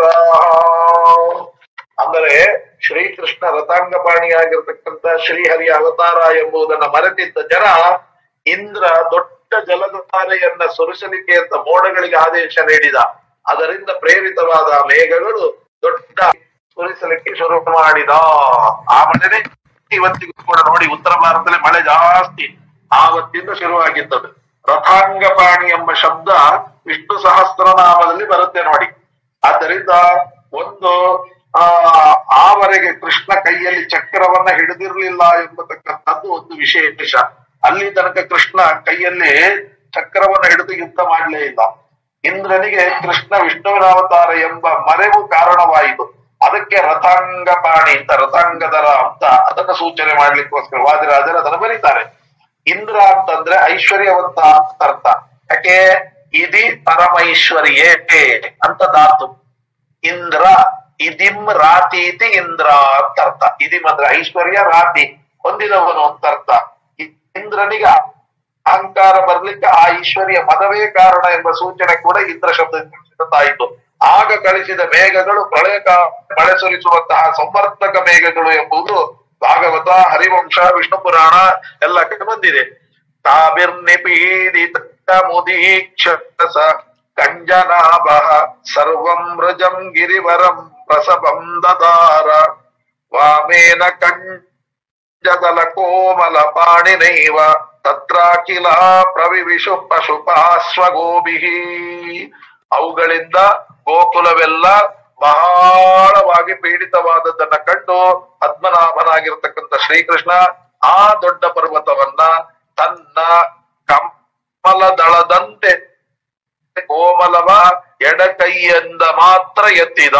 ಅಂದರೆ ಶ್ರೀಕೃಷ್ಣ ರಥಾಂಗಪಾಣಿಯಾಗಿರ್ತಕ್ಕಂಥ ಶ್ರೀಹರಿಯ ಅವತಾರ ಎಂಬುದನ್ನ ಮರೆತಿದ್ದ ಜನ ಇಂದ್ರ ದೊಡ್ಡ ಜಲಧಾರೆಯನ್ನ ಸುರಿಸಲಿಕ್ಕೆ ಅಂತ ಮೋಡಗಳಿಗೆ ಆದೇಶ ನೀಡಿದ ಅದರಿಂದ ಪ್ರೇರಿತವಾದ ಮೇಘಗಳು ದೊಡ್ಡ ಸುರಿಸಲಿಕ್ಕೆ ಶುರು ಮಾಡಿದ ಆ ಮಳೆನೇ ಇವತ್ತಿಗೂ ಕೂಡ ನೋಡಿ ಉತ್ತರ ಭಾರತದಲ್ಲಿ ಮಳೆ ಜಾಸ್ತಿ ಆವತ್ತಿಂದ ಶುರುವಾಗಿದ್ದದು ರಥಾಂಗಪಾಣಿ ಎಂಬ ಶಬ್ದ ವಿಷ್ಣು ಸಹಸ್ರನಾಮದಲ್ಲಿ ಬರುತ್ತೆ ನೋಡಿ ಆದ್ದರಿಂದ ಒಂದು ಆ ಆವರೆಗೆ ಕೃಷ್ಣ ಕೈಯಲ್ಲಿ ಚಕ್ರವನ್ನ ಹಿಡಿದಿರ್ಲಿಲ್ಲ ಎಂಬತಕ್ಕಂಥದ್ದು ಒಂದು ವಿಶೇಷ ಅಲ್ಲಿ ತನಕ ಕೃಷ್ಣ ಕೈಯಲ್ಲಿ ಚಕ್ರವನ್ನ ಹಿಡಿದು ಯುದ್ಧ ಮಾಡಲೇ ಇಲ್ಲ ಇಂದ್ರನಿಗೆ ಕೃಷ್ಣ ವಿಷ್ಣುವಿನ ಅವತಾರ ಎಂಬ ಮರೆವು ಕಾರಣವಾಯಿತು ಅದಕ್ಕೆ ರಥಾಂಗಪಾಣಿ ಅಂತ ರಥಾಂಗದರ ಅಂತ ಅದನ್ನ ಸೂಚನೆ ಮಾಡ್ಲಿಕ್ಕೋಸ್ಕರ ವಾದಿರಾಜರು ಅದನ್ನ ಬರೀತಾರೆ ಇಂದ್ರ ಅಂತಂದ್ರೆ ಐಶ್ವರ್ಯವಂತ ಅಂತ ಅರ್ಥ ಯಾಕೆ ಇದಿ ಪರಮೈಶ್ವರ್ಯೇ ಅಂತ ಧಾತು ಇಂದ್ರ ಇದಿಂ ರಾತೀತಿ ಇಂದ್ರ ಅಂತ ಅರ್ಥ ಇದಿಂ ಅಂದ್ರೆ ಐಶ್ವರ್ಯ ರಾತಿ ಹೊಂದಿದವನು ಅಂತ ಅರ್ಥ ಇ- ಇಂದ್ರನಿಗೆ ಅಹಂಕಾರ ಬರ್ಲಿಕ್ಕೆ ಆ ಐಶ್ವರ್ಯ ಮದವೇ ಕಾರಣ ಎಂಬ ಸೂಚನೆ ಕೂಡ ಇಂದ್ರ ಶಬ್ದದಿಂದ ಆಯಿತು ಆಗ ಕಳಿಸಿದ ಮೇಘಗಳು ಪ್ರಳಯ ಕಾಲ ಮಳೆ ಸುರಿಸುವಂತಹ ಸಮರ್ಥಕ ಮೇಘಗಳು ಎಂಬುದು ಭಾಗವತ ಹರಿವಂಶ ವಿಷ್ಣು ಪುರಾಣ ಎಲ್ಲ ಕಡೆ ಬಂದಿದೆ ತಾಭಿರ್ನಿಪೀಡಿತ ಮುದೀಕ್ಷಸ ಕಂಜನಾಭ ಸರ್ವಂ ಮೃಜಂ ಗಿರಿವರಂ ಪ್ರಸವಂ ದದಾರ ವಾಮೇನ ಕಂಜದಲ ಕೋಮಲ ಪಾಣಿನೈವ ತತ್ರಾಖಿಲ ಪ್ರವಿವಿಶು ಪಶುಪಾಶ್ವಗೋಭಿಃ ಅವುಗಳಿಂದ ಗೋಕುಲವೆಲ್ಲ ಬಹಳವಾಗಿ ಪೀಡಿತವಾದದ್ದನ್ನ ಕಂಡು ಪದ್ಮನಾಭನಾಗಿರ್ತಕ್ಕಂಥ ಶ್ರೀಕೃಷ್ಣ ಆ ದೊಡ್ಡ ಪರ್ವತವನ್ನ ತನ್ನ ಕಮಲದಳದಂತೆ ಕೋಮಲವ ಎಡಕೈಯಿಂದ ಮಾತ್ರ ಎತ್ತಿದ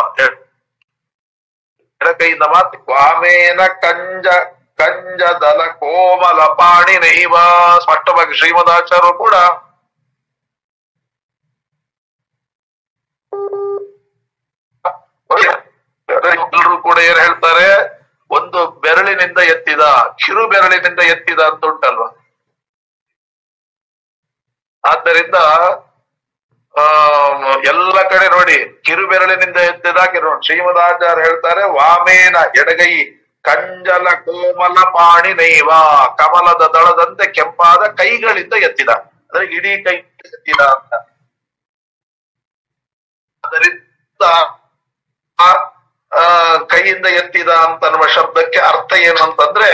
ಎಡಕೈಯಿಂದ ಮಾತ್ರ ವಾಮೇನ ಕಂಜ ಕಂಜದಲ ಕೋಮಲ ಪಾಣಿನೈವ ಸ್ಪಷ್ಟವಾಗಿ ಶ್ರೀಮದಾಚಾರ್ಯರು ಕೂಡ ಎಲ್ಲರೂ ಕೂಡ ಏನ್ ಹೇಳ್ತಾರೆ ಒಂದು ಬೆರಳಿನಿಂದ ಎತ್ತಿದ ಕಿರು ಬೆರಳಿನಿಂದ ಎತ್ತಿದ ಅಂತ ಉಂಟಲ್ವಾ ಆದ್ದರಿಂದ ಆ ಎಲ್ಲ ಕಡೆ ನೋಡಿ ಕಿರು ಬೆರಳಿನಿಂದ ಎತ್ತಿದಾಗ ನೋಡಿ ಶ್ರೀಮದಾಚಾರ್ಯ ಹೇಳ್ತಾರೆ ವಾಮೇನ ಎಡಗೈ ಕಂಜಲ ಕೋಮಲ ಪಾಣಿ ನೈವ ಕಮಲದ ದಳದಂತೆ ಕೆಂಪಾದ ಕೈಗಳಿಂದ ಎತ್ತಿದ ಅಂದ್ರೆ ಇಡೀ ಕೈ ಎತ್ತಿದ ಅಂತ ಅದರಿಂದ ಆ ಆ, ಕೈಯಿಂದ ಎತ್ತಿದ ಅಂತ ಅನ್ನುವ ಶಬ್ದಕ್ಕೆ ಅರ್ಥ ಏನು ಅಂತಂದ್ರೆ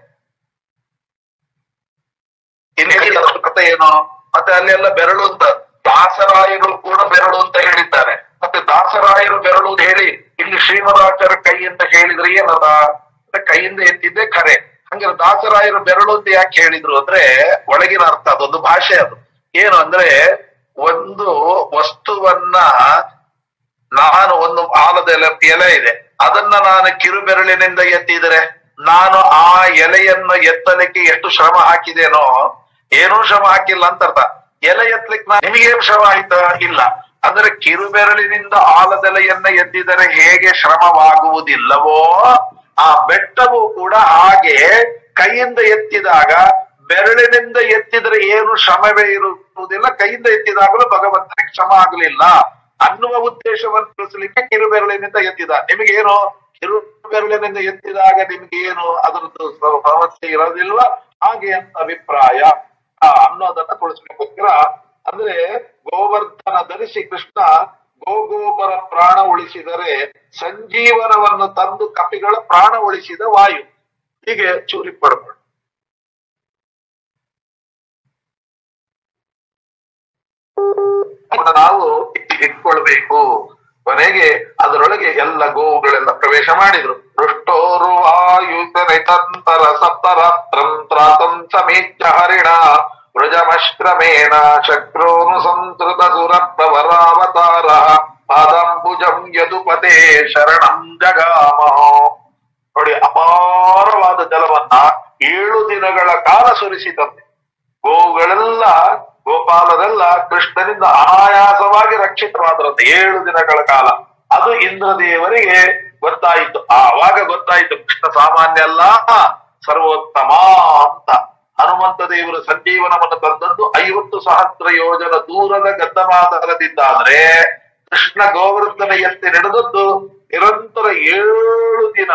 ಇಲ್ಲಿ ಹೇಳಿದ ಅರ್ಥ ಏನು ಮತ್ತೆ ಅಲ್ಲೆಲ್ಲ ಬೆರಳು ಅಂತ ದಾಸರಾಯರು ಕೂಡ ಬೆರಳು ಅಂತ ಹೇಳಿದ್ದಾರೆ ಮತ್ತೆ ದಾಸರಾಯರು ಬೆರಳು ಅಂತ ಹೇಳಿ ಇಲ್ಲಿ ಶ್ರೀಮದಾಚಾರ್ಯ ಕೈ ಅಂತ ಹೇಳಿದ್ರೆ ಏನದ ಅಂದ್ರೆ ಕೈಯಿಂದ ಎತ್ತಿದ್ದೆ ಖರೆ ಹಂಗಾರೆ ದಾಸರಾಯರು ಬೆರಳು ಅಂತ ಯಾಕೆ ಹೇಳಿದ್ರು ಅಂದ್ರೆ ಒಳಗಿನ ಅರ್ಥ ಅದೊಂದು ಭಾಷೆ ಅದು ಏನು ಅಂದ್ರೆ ಒಂದು ವಸ್ತುವನ್ನ ನಾನು ಒಂದು ಆಲದ ಎಲೆ ಎಲೆ ಇದೆ ಅದನ್ನ ನಾನು ಕಿರು ಬೆರಳಿನಿಂದ ಎತ್ತಿದರೆ ನಾನು ಆ ಎಲೆಯನ್ನು ಎತ್ತಲಿಕ್ಕೆ ಎಷ್ಟು ಶ್ರಮ ಹಾಕಿದೇನೋ ಏನೂ ಶ್ರಮ ಹಾಕಿಲ್ಲ ಅಂತ ಅರ್ಥ ಎಲೆ ಎತ್ತಲಿಕ್ಕೆ ನಾನು ನಿಮಗೇನು ಶ್ರಮ ಆಯ್ತಾ ಇಲ್ಲ ಅಂದ್ರೆ ಕಿರು ಬೆರಳಿನಿಂದ ಆಲದೆಲೆಯನ್ನ ಎತ್ತಿದರೆ ಹೇಗೆ ಶ್ರಮವಾಗುವುದಿಲ್ಲವೋ ಆ ಬೆಟ್ಟವು ಕೂಡ ಹಾಗೆ ಕೈಯಿಂದ ಎತ್ತಿದಾಗ ಬೆರಳಿನಿಂದ ಎತ್ತಿದ್ರೆ ಏನು ಶ್ರಮವೇ ಇರುವುದಿಲ್ಲ ಕೈಯಿಂದ ಎತ್ತಿದಾಗಲೂ ಭಗವಂತನಿಗೆ ಶ್ರಮ ಆಗಲಿಲ್ಲ ಅನ್ನುವ ಉದ್ದೇಶವನ್ನು ತಿಳಿಸಲಿಕ್ಕೆ ಕಿರು ಬೆರಳಿನಿಂದ ಎತ್ತಿದ ನಿಮಗೇನು ಕಿರು ಬೆರಳಿನಿಂದ ಎತ್ತಿದಾಗ ನಿಮ್ಗೇನು ಅದರದ್ದು ಸ- ಸಮಸ್ಯೆ ಇರೋದಿಲ್ವ ಹಾಗೆ ಅಂತ ಅಭಿಪ್ರಾಯ ಆ, ಅನ್ನೋದನ್ನ ತಿಳಿಸ್ಲಿಕ್ಕೋಸ್ಕರ ಅಂದ್ರೆ ಗೋವರ್ಧನ ಧರಿಸಿ ಕೃಷ್ಣ ಗೋಗೋಪರ ಪ್ರಾಣ ಉಳಿಸಿದರೆ ಸಂಜೀವನವನ್ನು ತಂದು ಕಪಿಗಳ ಪ್ರಾಣ ಉಳಿಸಿದ ವಾಯು ಹೀಗೆ ಚೂರಿ ಪಡ್ಕೊಂಡು ಅದನ್ನ ನಾವು ಇಟ್ಕೊಳ್ಬೇಕು ಕೊನೆಗೆ ಅದರೊಳಗೆ ಎಲ್ಲ ಗೋವುಗಳೆಲ್ಲ ಪ್ರವೇಶ ಮಾಡಿದ್ರು ದೃಷ್ಟೋರು ವಾಯುತರಿತಂತರ ಸಪ್ತರಾತ್ರಂ ತ್ರಾತಂ ಸಮೀಚ್ಯ ಹರಿಣ ವೃಜಮಶ್ರಮೇಣ ಶಕ್ರೋನು ಸಂಸ್ಕೃತ ಸುರಪ್ರವರಾವತಾರ ಪಾದಾಂಬುಜಂ ಯದುಪತೆ ಶರಣಂ ಜಗಾಮ ನೋಡಿ ಅಪಾರವಾದ ಜಲವನ್ನ ಏಳು ದಿನಗಳ ಕಾಲ ಸುರಿಸಿದಂತೆ ಗೋವುಗಳೆಲ್ಲ ಗೋಪಾಲರೆಲ್ಲ ಕೃಷ್ಣನಿಂದ ಅನಾಯಾಸವಾಗಿ ರಕ್ಷಿತವಾದರಂತೆ ಏಳು ದಿನಗಳ ಕಾಲ ಅದು ಇಂದ್ರದೇವರಿಗೆ ಗೊತ್ತಾಯಿತು ಆವಾಗ ಗೊತ್ತಾಯಿತು ಕೃಷ್ಣ ಸಾಮಾನ್ಯ ಅಲ್ಲ ಸರ್ವೋತ್ತಮ ಅಂತ ಹನುಮಂತ ದೇವರು ಸಂಜೀವನವನ್ನು ತಂದದ್ದು ಐವತ್ತು ಸಹಸ್ರ ಯೋಜನ ದೂರದ ಗದ್ದಮಾದರದಿಂದಾದ್ರೆ ಕೃಷ್ಣ ಗೋವರ್ಧನ ಎತ್ತಿ ನಡೆದದ್ದು ನಿರಂತರ ಏಳು ದಿನ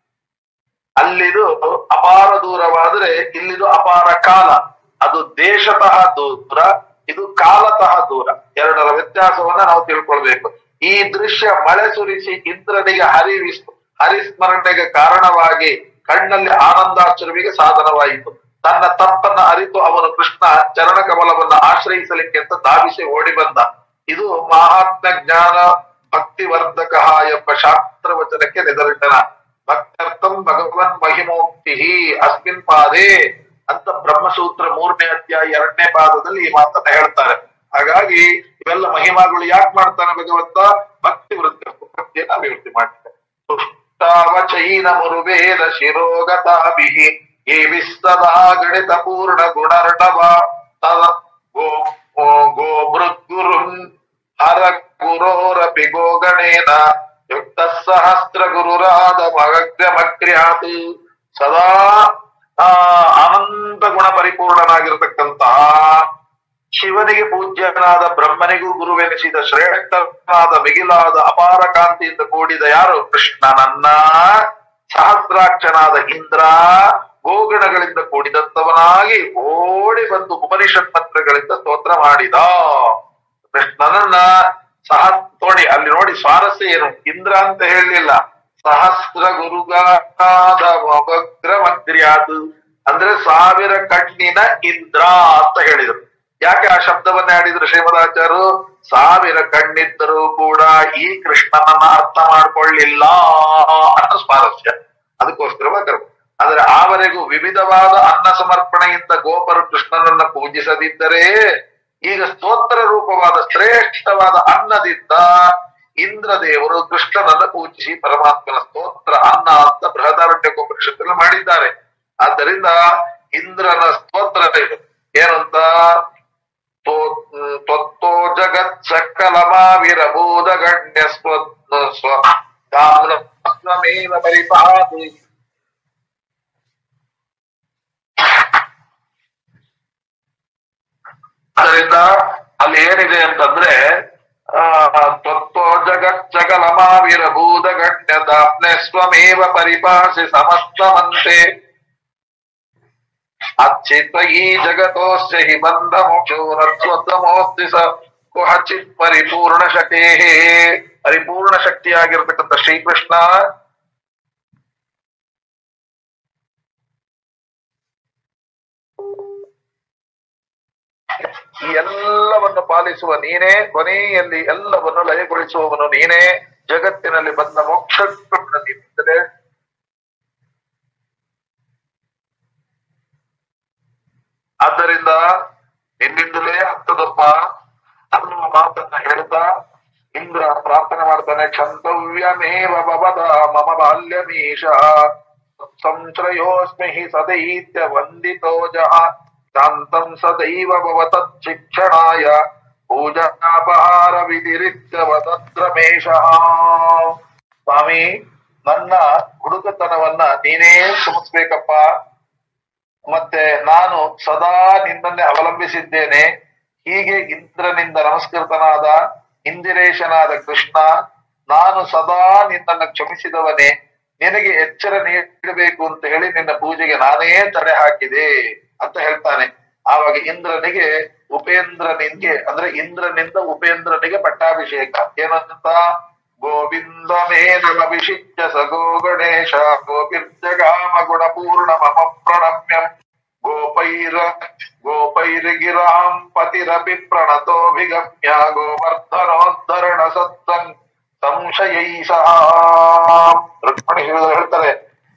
ಅಲ್ಲಿದು ಅಪಾರ ದೂರವಾದ್ರೆ ಇಲ್ಲಿದು ಅಪಾರ ಕಾಲ ಅದು ದೇಶತಃ ದೂರ ಇದು ಕಾಲತಃ ದೂರ ಎರಡರ ವ್ಯತ್ಯಾಸವನ್ನ ನಾವು ತಿಳ್ಕೊಳ್ಬೇಕು ಈ ದೃಶ್ಯ ಮಳೆ ಸುರಿಸಿ ಇಂದ್ರನಿಗೆ ಹರಿವಿಸ್ ಹರಿಸ್ಮರಣೆಗೆ ಕಾರಣವಾಗಿ ಕಣ್ಣಲ್ಲಿ ಆನಂದಾಶ್ರಮಿಗೆ ಸಾಧನವಾಯಿತು ತನ್ನ ತಪ್ಪನ್ನ ಅರಿತು ಅವನು ಕೃಷ್ಣ ಚರಣ ಕಮಲವನ್ನ ಆಶ್ರಯಿಸಲಿಕ್ಕೆ ಅಂತ ಧಾವಿಸಿ ಓಡಿ ಬಂದ ಇದು ಮಹಾತ್ಮ ಜ್ಞಾನ ಭಕ್ತಿವರ್ಧಕ ಎಂಬ ಶಾಸ್ತ್ರ ವಚನಕ್ಕೆ ನಿದರ್ಶನ ಭಕ್ತರ್ಥಂ ಭಗವನ್ ಮಹಿಮೋಕ್ತಿ ಅಸ್ಮಿನ್ ಪಾದೇ ಅಂತ ಬ್ರಹ್ಮಸೂತ್ರ ಮೂರನೇ ಅಧ್ಯಾಯ ಎರಡನೇ ಪಾದದಲ್ಲಿ ಈ ಮಾತನ್ನ ಹೇಳ್ತಾರೆ ಹಾಗಾಗಿ ಇವೆಲ್ಲ ಮಹಿಮಾಗಳು ಯಾಕೆ ಮಾಡ್ತಾನೆ ಭಗವಂತ ಭಕ್ತಿ ವೃತ್ತಿ ಭಕ್ತಿಯನ್ನು ಅಭಿವೃದ್ಧಿ ಮಾಡ್ತಾರೆ ತುಷ್ಟಾವಚೈನ ಮುರುವೇದ ಶಿರೋಗತಾಭಿಃ ಹೇ ವಿಸ್ತದಾ ಗಣಿತ ಪೂರ್ಣ ಗುಣರ್ಣವ ತದ ಗೋ ಗೋ ಮೃದ್ಗುರುಂ ಹರ ಗುರೋರಪಿ ಗೋಗಣೇನ ಯುಕ್ತ ಸಹಸ್ರ ಗುರುರಾದ ಮಗ್ರಮಕ್ರ್ಯಾತ್ ಸದಾ ಆ ಅನಂತ ಗುಣ ಪರಿಪೂರ್ಣನಾಗಿರತಕ್ಕಂತಹ ಶಿವನಿಗೆ ಪೂಜ್ಯನಾದ ಬ್ರಹ್ಮನಿಗೂ ಗುರುವೆನಿಸಿದ ಶ್ರೇಷ್ಠನಾದ ಮಿಗಿಲಾದ ಅಪಾರ ಕಾಂತಿಯಿಂದ ಕೂಡಿದ ಯಾರು ಕೃಷ್ಣನನ್ನ ಸಹಸ್ರಾಕ್ಷನಾದ ಇಂದ್ರ ಗೋಗಣಗಳಿಂದ ಕೂಡಿದಂತವನಾಗಿ ಓಡಿ ಬಂದು ಉಪನಿಷತ್ ಮಂತ್ರಗಳಿಂದ ಸ್ತೋತ್ರ ಮಾಡಿದ ಕೃಷ್ಣನನ್ನ ಸಹ ನೋಡಿ ಅಲ್ಲಿ ನೋಡಿ ಸ್ವಾರಸ್ಯ ಏನು ಇಂದ್ರ ಅಂತ ಹೇಳಲಿಲ್ಲ ಸಹಸ್ರ ಗುರುಗಾದ ಮಗಗ್ರ ಮಂತ್ರಿಯಾದು ಅಂದ್ರೆ ಸಾವಿರ ಕಣ್ಣಿನ ಇಂದ್ರ ಅಂತ ಹೇಳಿದರು ಯಾಕೆ ಆ ಶಬ್ದವನ್ನ ಆಡಿದ್ರು ಶ್ರೀಮದಾಚಾರ್ಯರು ಸಾವಿರ ಕಣ್ಣಿದ್ದರೂ ಕೂಡ ಈ ಕೃಷ್ಣನನ್ನ ಅರ್ಥ ಮಾಡ್ಕೊಳ್ಳಿಲ್ಲ ಅನ್ನೋ ಸ್ವಾರಸ್ಯ ಅದಕ್ಕೋಸ್ಕರ ಕರ್ಮ ಆದ್ರೆ ಆವರೆಗೂ ವಿವಿಧವಾದ ಅನ್ನ ಸಮರ್ಪಣೆಯಿಂದ ಗೋಪರು ಕೃಷ್ಣನನ್ನ ಪೂಜಿಸದಿದ್ದರೆ ಈಗ ಸ್ತೋತ್ರ ರೂಪವಾದ ಶ್ರೇಷ್ಠವಾದ ಅನ್ನದಿಂದ ಇಂದ್ರದೇವರು ಕೃಷ್ಣನನ್ನ ಪೂಜಿಸಿ ಪರಮಾತ್ಮನ ಸ್ತೋತ್ರ ಅನ್ನ ಅಂತ ಬೃಹದಾರಣ್ಯಕೋಪನಿಷತ್ತಲ್ಲಿ ಮಾಡಿದ್ದಾರೆ ಆದ್ದರಿಂದ ಇಂದ್ರನ ಸ್ತೋತ್ರ ಇದು ಏನಂತ ತ್ವತ್ತೋ ಜಗತ್ ಸಕಲಮಾವಿರಭೂತ ಗಣ್ಯ ಸ್ವ ಸ್ವ ಸ್ವಮೇವ ಪರಿಪಾತಿ ಅದರಿಂದ ಅಲ್ಲಿ ಏನಿದೆ ಅಂತಂದ್ರೆ ಆ ತ್ವತ್ತೋ ಜಗತ್ ಸಕಲಮಾವಿರಭೂತ ಗಣ್ಯ ದಾಪ್ನೆ ಸ್ವಮೇವ ಪರಿಪಾಸಿ ಸಮಸ್ತವಂತೆ ಅಚ್ಚಿತ್ತ ಈ ಜಗತೋಸ್ಯ ಹಿ ಬಂಧ ಮೋಕ್ಷೋರತ್ವಮೋಸ್ತಿ ಸ ಕುಹಚಿತ್ ಪರಿಪೂರ್ಣ ಶಕ್ತಿ ಪರಿಪೂರ್ಣ ಶಕ್ತಿಯಾಗಿರ್ತಕ್ಕಂಥ ಶ್ರೀಕೃಷ್ಣ ಈ ಎಲ್ಲವನ್ನು ಪಾಲಿಸುವ ನೀನೇ ಕೊನೆಯಲ್ಲಿ ಎಲ್ಲವನ್ನು ಲಯಗೊಳಿಸುವವನು ನೀನೇ ಜಗತ್ತಿನಲ್ಲಿ ಬಂದ ಮೋಕ್ಷ ನೀಡುತ್ತದೆ ಆದ್ದರಿಂದ ನಿನ್ನಿಂದಲೇ ಆಗ್ತದಪ್ಪ ಅನ್ನುವ ಮಾತನ್ನ ಹೇಳ್ತಾ ಇಂದ್ರ ಪ್ರಾರ್ಥನೆ ಮಾಡ್ತಾನೆ ಕ್ಷಂತವ್ಯಮೇವ ಭವದ ಮಮ ಬಾಲ್ಯಮೀಶ ಸಂಶ್ರಯೋಸ್ಮಿ ಹಿ ಸದೈತ್ಯ ವಂದಿತೋ ಜಹ ಶಾಂತಂ ಸದೈವ ಭವತತ್ ಶಿಕ್ಷಣಾಯ ಪೂಜಾಪಹಾರ ವಿಧಿರಿತ್ಯವತದ್ರಮೇಶ ಸ್ವಾಮಿ ನನ್ನ ಹುಡುಗತನವನ್ನ ನೀನೇ ಸುಮಿಸ್ಬೇಕಪ್ಪ ಮತ್ತೆ ನಾನು ಸದಾ ನಿನ್ನನ್ನೇ ಅವಲಂಬಿಸಿದ್ದೇನೆ ಹೀಗೆ ಇಂದ್ರನಿಂದ ನಮಸ್ಕೃತನಾದ ಇಂದಿರೇಶನಾದ ಕೃಷ್ಣ ನಾನು ಸದಾ ನಿನ್ನನ್ನು ಕ್ಷಮಿಸಿದವನೇ ನಿನಗೆ ಎಚ್ಚರ ನೀಡಬೇಕು ಅಂತ ಹೇಳಿ ನಿನ್ನ ಪೂಜೆಗೆ ನಾನೇ ತಡೆ ಹಾಕಿದೆ ಅಂತ ಹೇಳ್ತಾನೆ ಆವಾಗ ಇಂದ್ರನಿಗೆ ಉಪೇಂದ್ರನಿಗೆ ಅಂದ್ರೆ ಇಂದ್ರನಿಂದ ಉಪೇಂದ್ರನಿಗೆ ಪಟ್ಟಾಭಿಷೇಕ ಏನಂತ ಗೋವಿಂದ ಮೇನಭಿಷಿಚ್ಯ ಸಗೋ ಗಣೇಶ ಗೋಪಿರ್ಜಗಾಮ ಗುಣಪೂರ್ಣ ಮಮ ಪ್ರಣಮ್ಯಂ ಗೋಪೈರ ಗೋಪೈರ್ಗಿರಾಂ ಪತಿರಪಿ ಪ್ರಣತೋಭಿಗಮ್ಯ ಗೋವರ್ಧನೋದ್ಧರಣ ಸತ್ಸಂಗ್ ಸಂಶಯೈ ಸಹ ರುಕ್ಮಿಣಿ ಹೇಳ್ತಾರೆ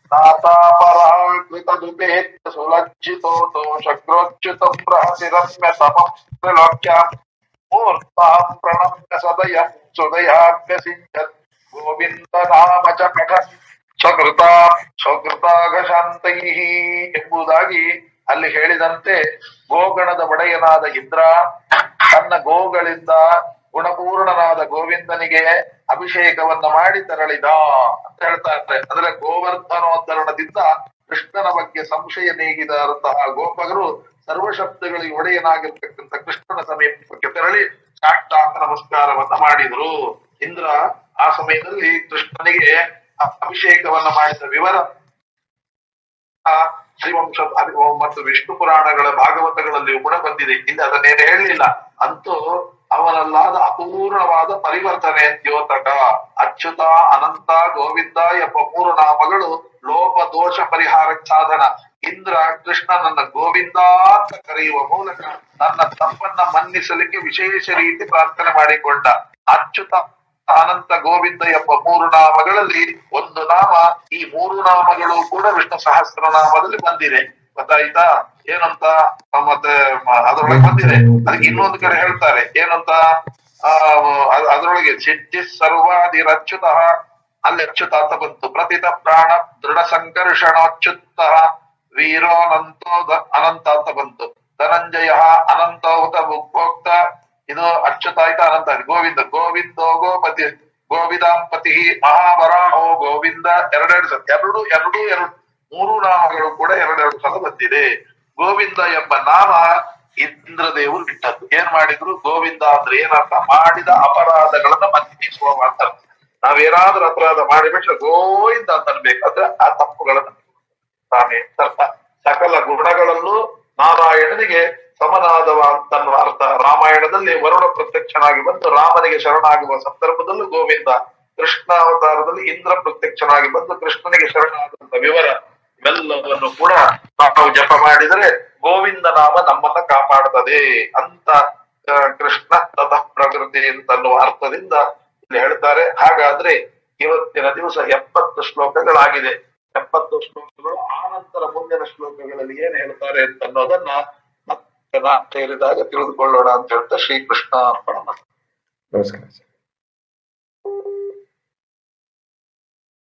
ನಾತಾಪರಾಕೃತದುಪೇತ್ಯ ಸುಲಜ್ಜಿತೋ ದೋಷಗ್ರೋಚ್ಯುತ ಪ್ರಹಸಿ ರಮ್ಯ ಸಮಂ ತ್ರಿಲೋಕ್ಯಾಂ ಮೂರ್ತಾಂ ಪ್ರಣಮ್ಯ ಸದಯಂ ಸುದಯಾಭ್ಯಸಿಂಚತ್ ಗೋವಿಂದ ನಾಮ ಚ ಪಠ ಸ್ವಕೃತ ಸ್ವಕೃತಾಗ ಶಾಂತೈ ಎಂಬುದಾಗಿ ಅಲ್ಲಿ ಹೇಳಿದಂತೆ ಗೋಗಣದ ಒಡೆಯನಾದ ಇಂದ್ರ ತನ್ನ ಗೋಗಳಿಂದ ಗುಣಪೂರ್ಣನಾದ ಗೋವಿಂದನಿಗೆ ಅಭಿಷೇಕವನ್ನ ಮಾಡಿ ತೆರಳಿದ ಅಂತ ಹೇಳ್ತಾ ಇರ್ತಾರೆ ಅಂದ್ರೆ ಗೋವರ್ಧನೋದ್ಧರಣದಿಂದ ಕೃಷ್ಣನ ಬಗ್ಗೆ ಸಂಶಯ ನೀಗಿದಂತಹ ಗೋಪಗರು ಸರ್ವಶಬ್ದಗಳಿಗೆ ಒಡೆಯನಾಗಿರ್ತಕ್ಕಂಥ ಕೃಷ್ಣನ ಸಮೀಪಕ್ಕೆ ತೆರಳಿ ಸಾಷ್ಟಾಂಗ ನಮಸ್ಕಾರವನ್ನ ಮಾಡಿದರು ಇಂದ್ರ ಆ ಸಮಯದಲ್ಲಿ ಕೃಷ್ಣನಿಗೆ ಅಭಿಷೇಕವನ್ನ ಮಾಡಿದ ವಿವರ ಶ್ರೀವಂಶ ಮತ್ತು ವಿಷ್ಣು ಪುರಾಣಗಳ ಭಾಗವತಗಳಲ್ಲಿಯೂ ಕೂಡ ಬಂದಿದೆ ಇಲ್ಲಿ ಅದನ್ನೇನು ಹೇಳಲಿಲ್ಲ ಅಂತೂ ಅವನಲ್ಲಾದ ಅಪೂರ್ಣವಾದ ಪರಿವರ್ತನೆ ದ್ಯೋತಕ ಅಚ್ಯುತ ಅನಂತ ಗೋವಿಂದ ಎಂಬ ಮೂರು ನಾಮಗಳು ಲೋಪ ದೋಷ ಪರಿಹಾರ ಸಾಧನ ಇಂದ್ರ ಕೃಷ್ಣ ನನ್ನ ಗೋವಿಂದ ಅಂತ ಕರೆಯುವ ಮೂಲಕ ನನ್ನ ತಪ್ಪನ್ನ ಮನ್ನಿಸಲಿಕ್ಕೆ ವಿಶೇಷ ರೀತಿ ಪ್ರಾರ್ಥನೆ ಮಾಡಿಕೊಂಡ ಅಚ್ಯುತ ಅನಂತ ಗೋವಿಂದ ಎಂಬ ಮೂರು ನಾಮಗಳಲ್ಲಿ ಒಂದು ನಾಮ ಈ ಮೂರು ನಾಮಗಳು ಕೂಡ ವಿಷ್ಣು ಸಹಸ್ರನಾಮದಲ್ಲಿ ಬಂದಿದೆ ಗೊತ್ತಾಯ್ತಾ ಏನಂತ ಮತ್ತೆ ಅದರೊಳಗೆ ಬಂದಿದೆ ಅದಕ್ಕೆ ಇನ್ನೊಂದು ಕಡೆ ಹೇಳ್ತಾರೆ ಏನಂತ ಆ ಅದರೊಳಗೆ ಸಿದ್ಧಿ ಸರ್ವಾದಿರಚ್ಯುತ ಅಲ್ಲಿ ಅಚ್ಯುತ ಅಂತ ಬಂತು ಪ್ರತಿತ ಪ್ರಾಣ ದೃಢ ಸಂಕರ್ಷಣೋಚ್ಯುತ ವೀರೋನಂತೋ ಅನಂತ ಅಂತ ಬಂತು ಧನಂಜಯ ಅನಂತೋತ ಭೋಕ್ತ ಇದು ಅಚ್ಯುತ ಆಯ್ತಾ ಅನಂತ ಗೋವಿಂದ ಗೋವಿಂದೋ ಗೋಪತಿ ಗೋವಿದಾಂಪತಿ ಮಹಾವರಾಹೋ ಗೋವಿಂದ ಎರಡೆರಡು ಸಲ ಎರಡು ಎರಡು ಎರಡು ಮೂರು ನಾಮಗಳು ಕೂಡ ಎರಡೆರಡು ಸಲ ಬಂದಿದೆ ಗೋವಿಂದ ಎಂಬ ನಾಮ ಇಂದ್ರದೇವರು ಇಟ್ಟದ್ದು ಏನ್ ಮಾಡಿದ್ರು ಗೋವಿಂದ ಅಂದ್ರೆ ಏನರ್ಥ ಮಾಡಿದ ಅಪರಾಧಗಳನ್ನ ಮನ್ನಿಸುವ ಮಾತಾಡ ನಾವೇನಾದ್ರೂ ಅಪರಾಧ ಮಾಡಿಬಿಟ್ರೆ ಗೋವಿಂದ ಅಂತ ಅನ್ಬೇಕಾದ್ರೆ ಆ ತಪ್ಪುಗಳನ್ನ ತಾನೇ ಅರ್ಥ ಸಕಲ ಗುಣಗಳಲ್ಲೂ ನಾರಾಯಣನಿಗೆ ಸಮನಾದವ ಅಂತನ್ನುವ ಅರ್ಥ ರಾಮಾಯಣದಲ್ಲಿ ವರುಣ ಪ್ರತ್ಯಕ್ಷನಾಗಿ ಬಂದು ರಾಮನಿಗೆ ಶರಣಾಗುವ ಸಂದರ್ಭದಲ್ಲೂ ಗೋವಿಂದ ಕೃಷ್ಣ ಅವತಾರದಲ್ಲಿ ಇಂದ್ರ ಪ್ರತ್ಯಕ್ಷನಾಗಿ ಬಂದು ಕೃಷ್ಣನಿಗೆ ಶರಣಾದಂತ ವಿವರ ಇವೆಲ್ಲವನ್ನು ಕೂಡ ನಾವು ಜಪ ಮಾಡಿದರೆ ಗೋವಿಂದ ನಾಮ ನಮ್ಮನ್ನ ಕಾಪಾಡುತ್ತದೆ ಅಂತ ಆ, ಕೃಷ್ಣ ತತಃ ಪ್ರಕೃತಿ ಅಂತನ್ನುವ ಅರ್ಥದಿಂದ ಇಲ್ಲಿ ಹೇಳ್ತಾರೆ ಹಾಗಾದ್ರೆ ಇವತ್ತಿನ ದಿವಸ ಎಪ್ಪತ್ತು ಶ್ಲೋಕಗಳಾಗಿದೆ ಎಪ್ಪತ್ತು ಶ್ಲೋಕಗಳು ಆನಂತರ ಮುಂದಿನ ಶ್ಲೋಕಗಳಲ್ಲಿ ಏನ್ ಹೇಳ್ತಾರೆ ಅಂತ ಅನ್ನೋದನ್ನ ಮತ್ತೆ ನಾ ಸೇರಿದಾಗ ತಿಳಿದುಕೊಳ್ಳೋಣ ಅಂತ ಹೇಳ್ತಾ ಶ್ರೀಕೃಷ್ಣ ಅರ್ಪಣ ನಮಸ್ಕಾರ ಸರ್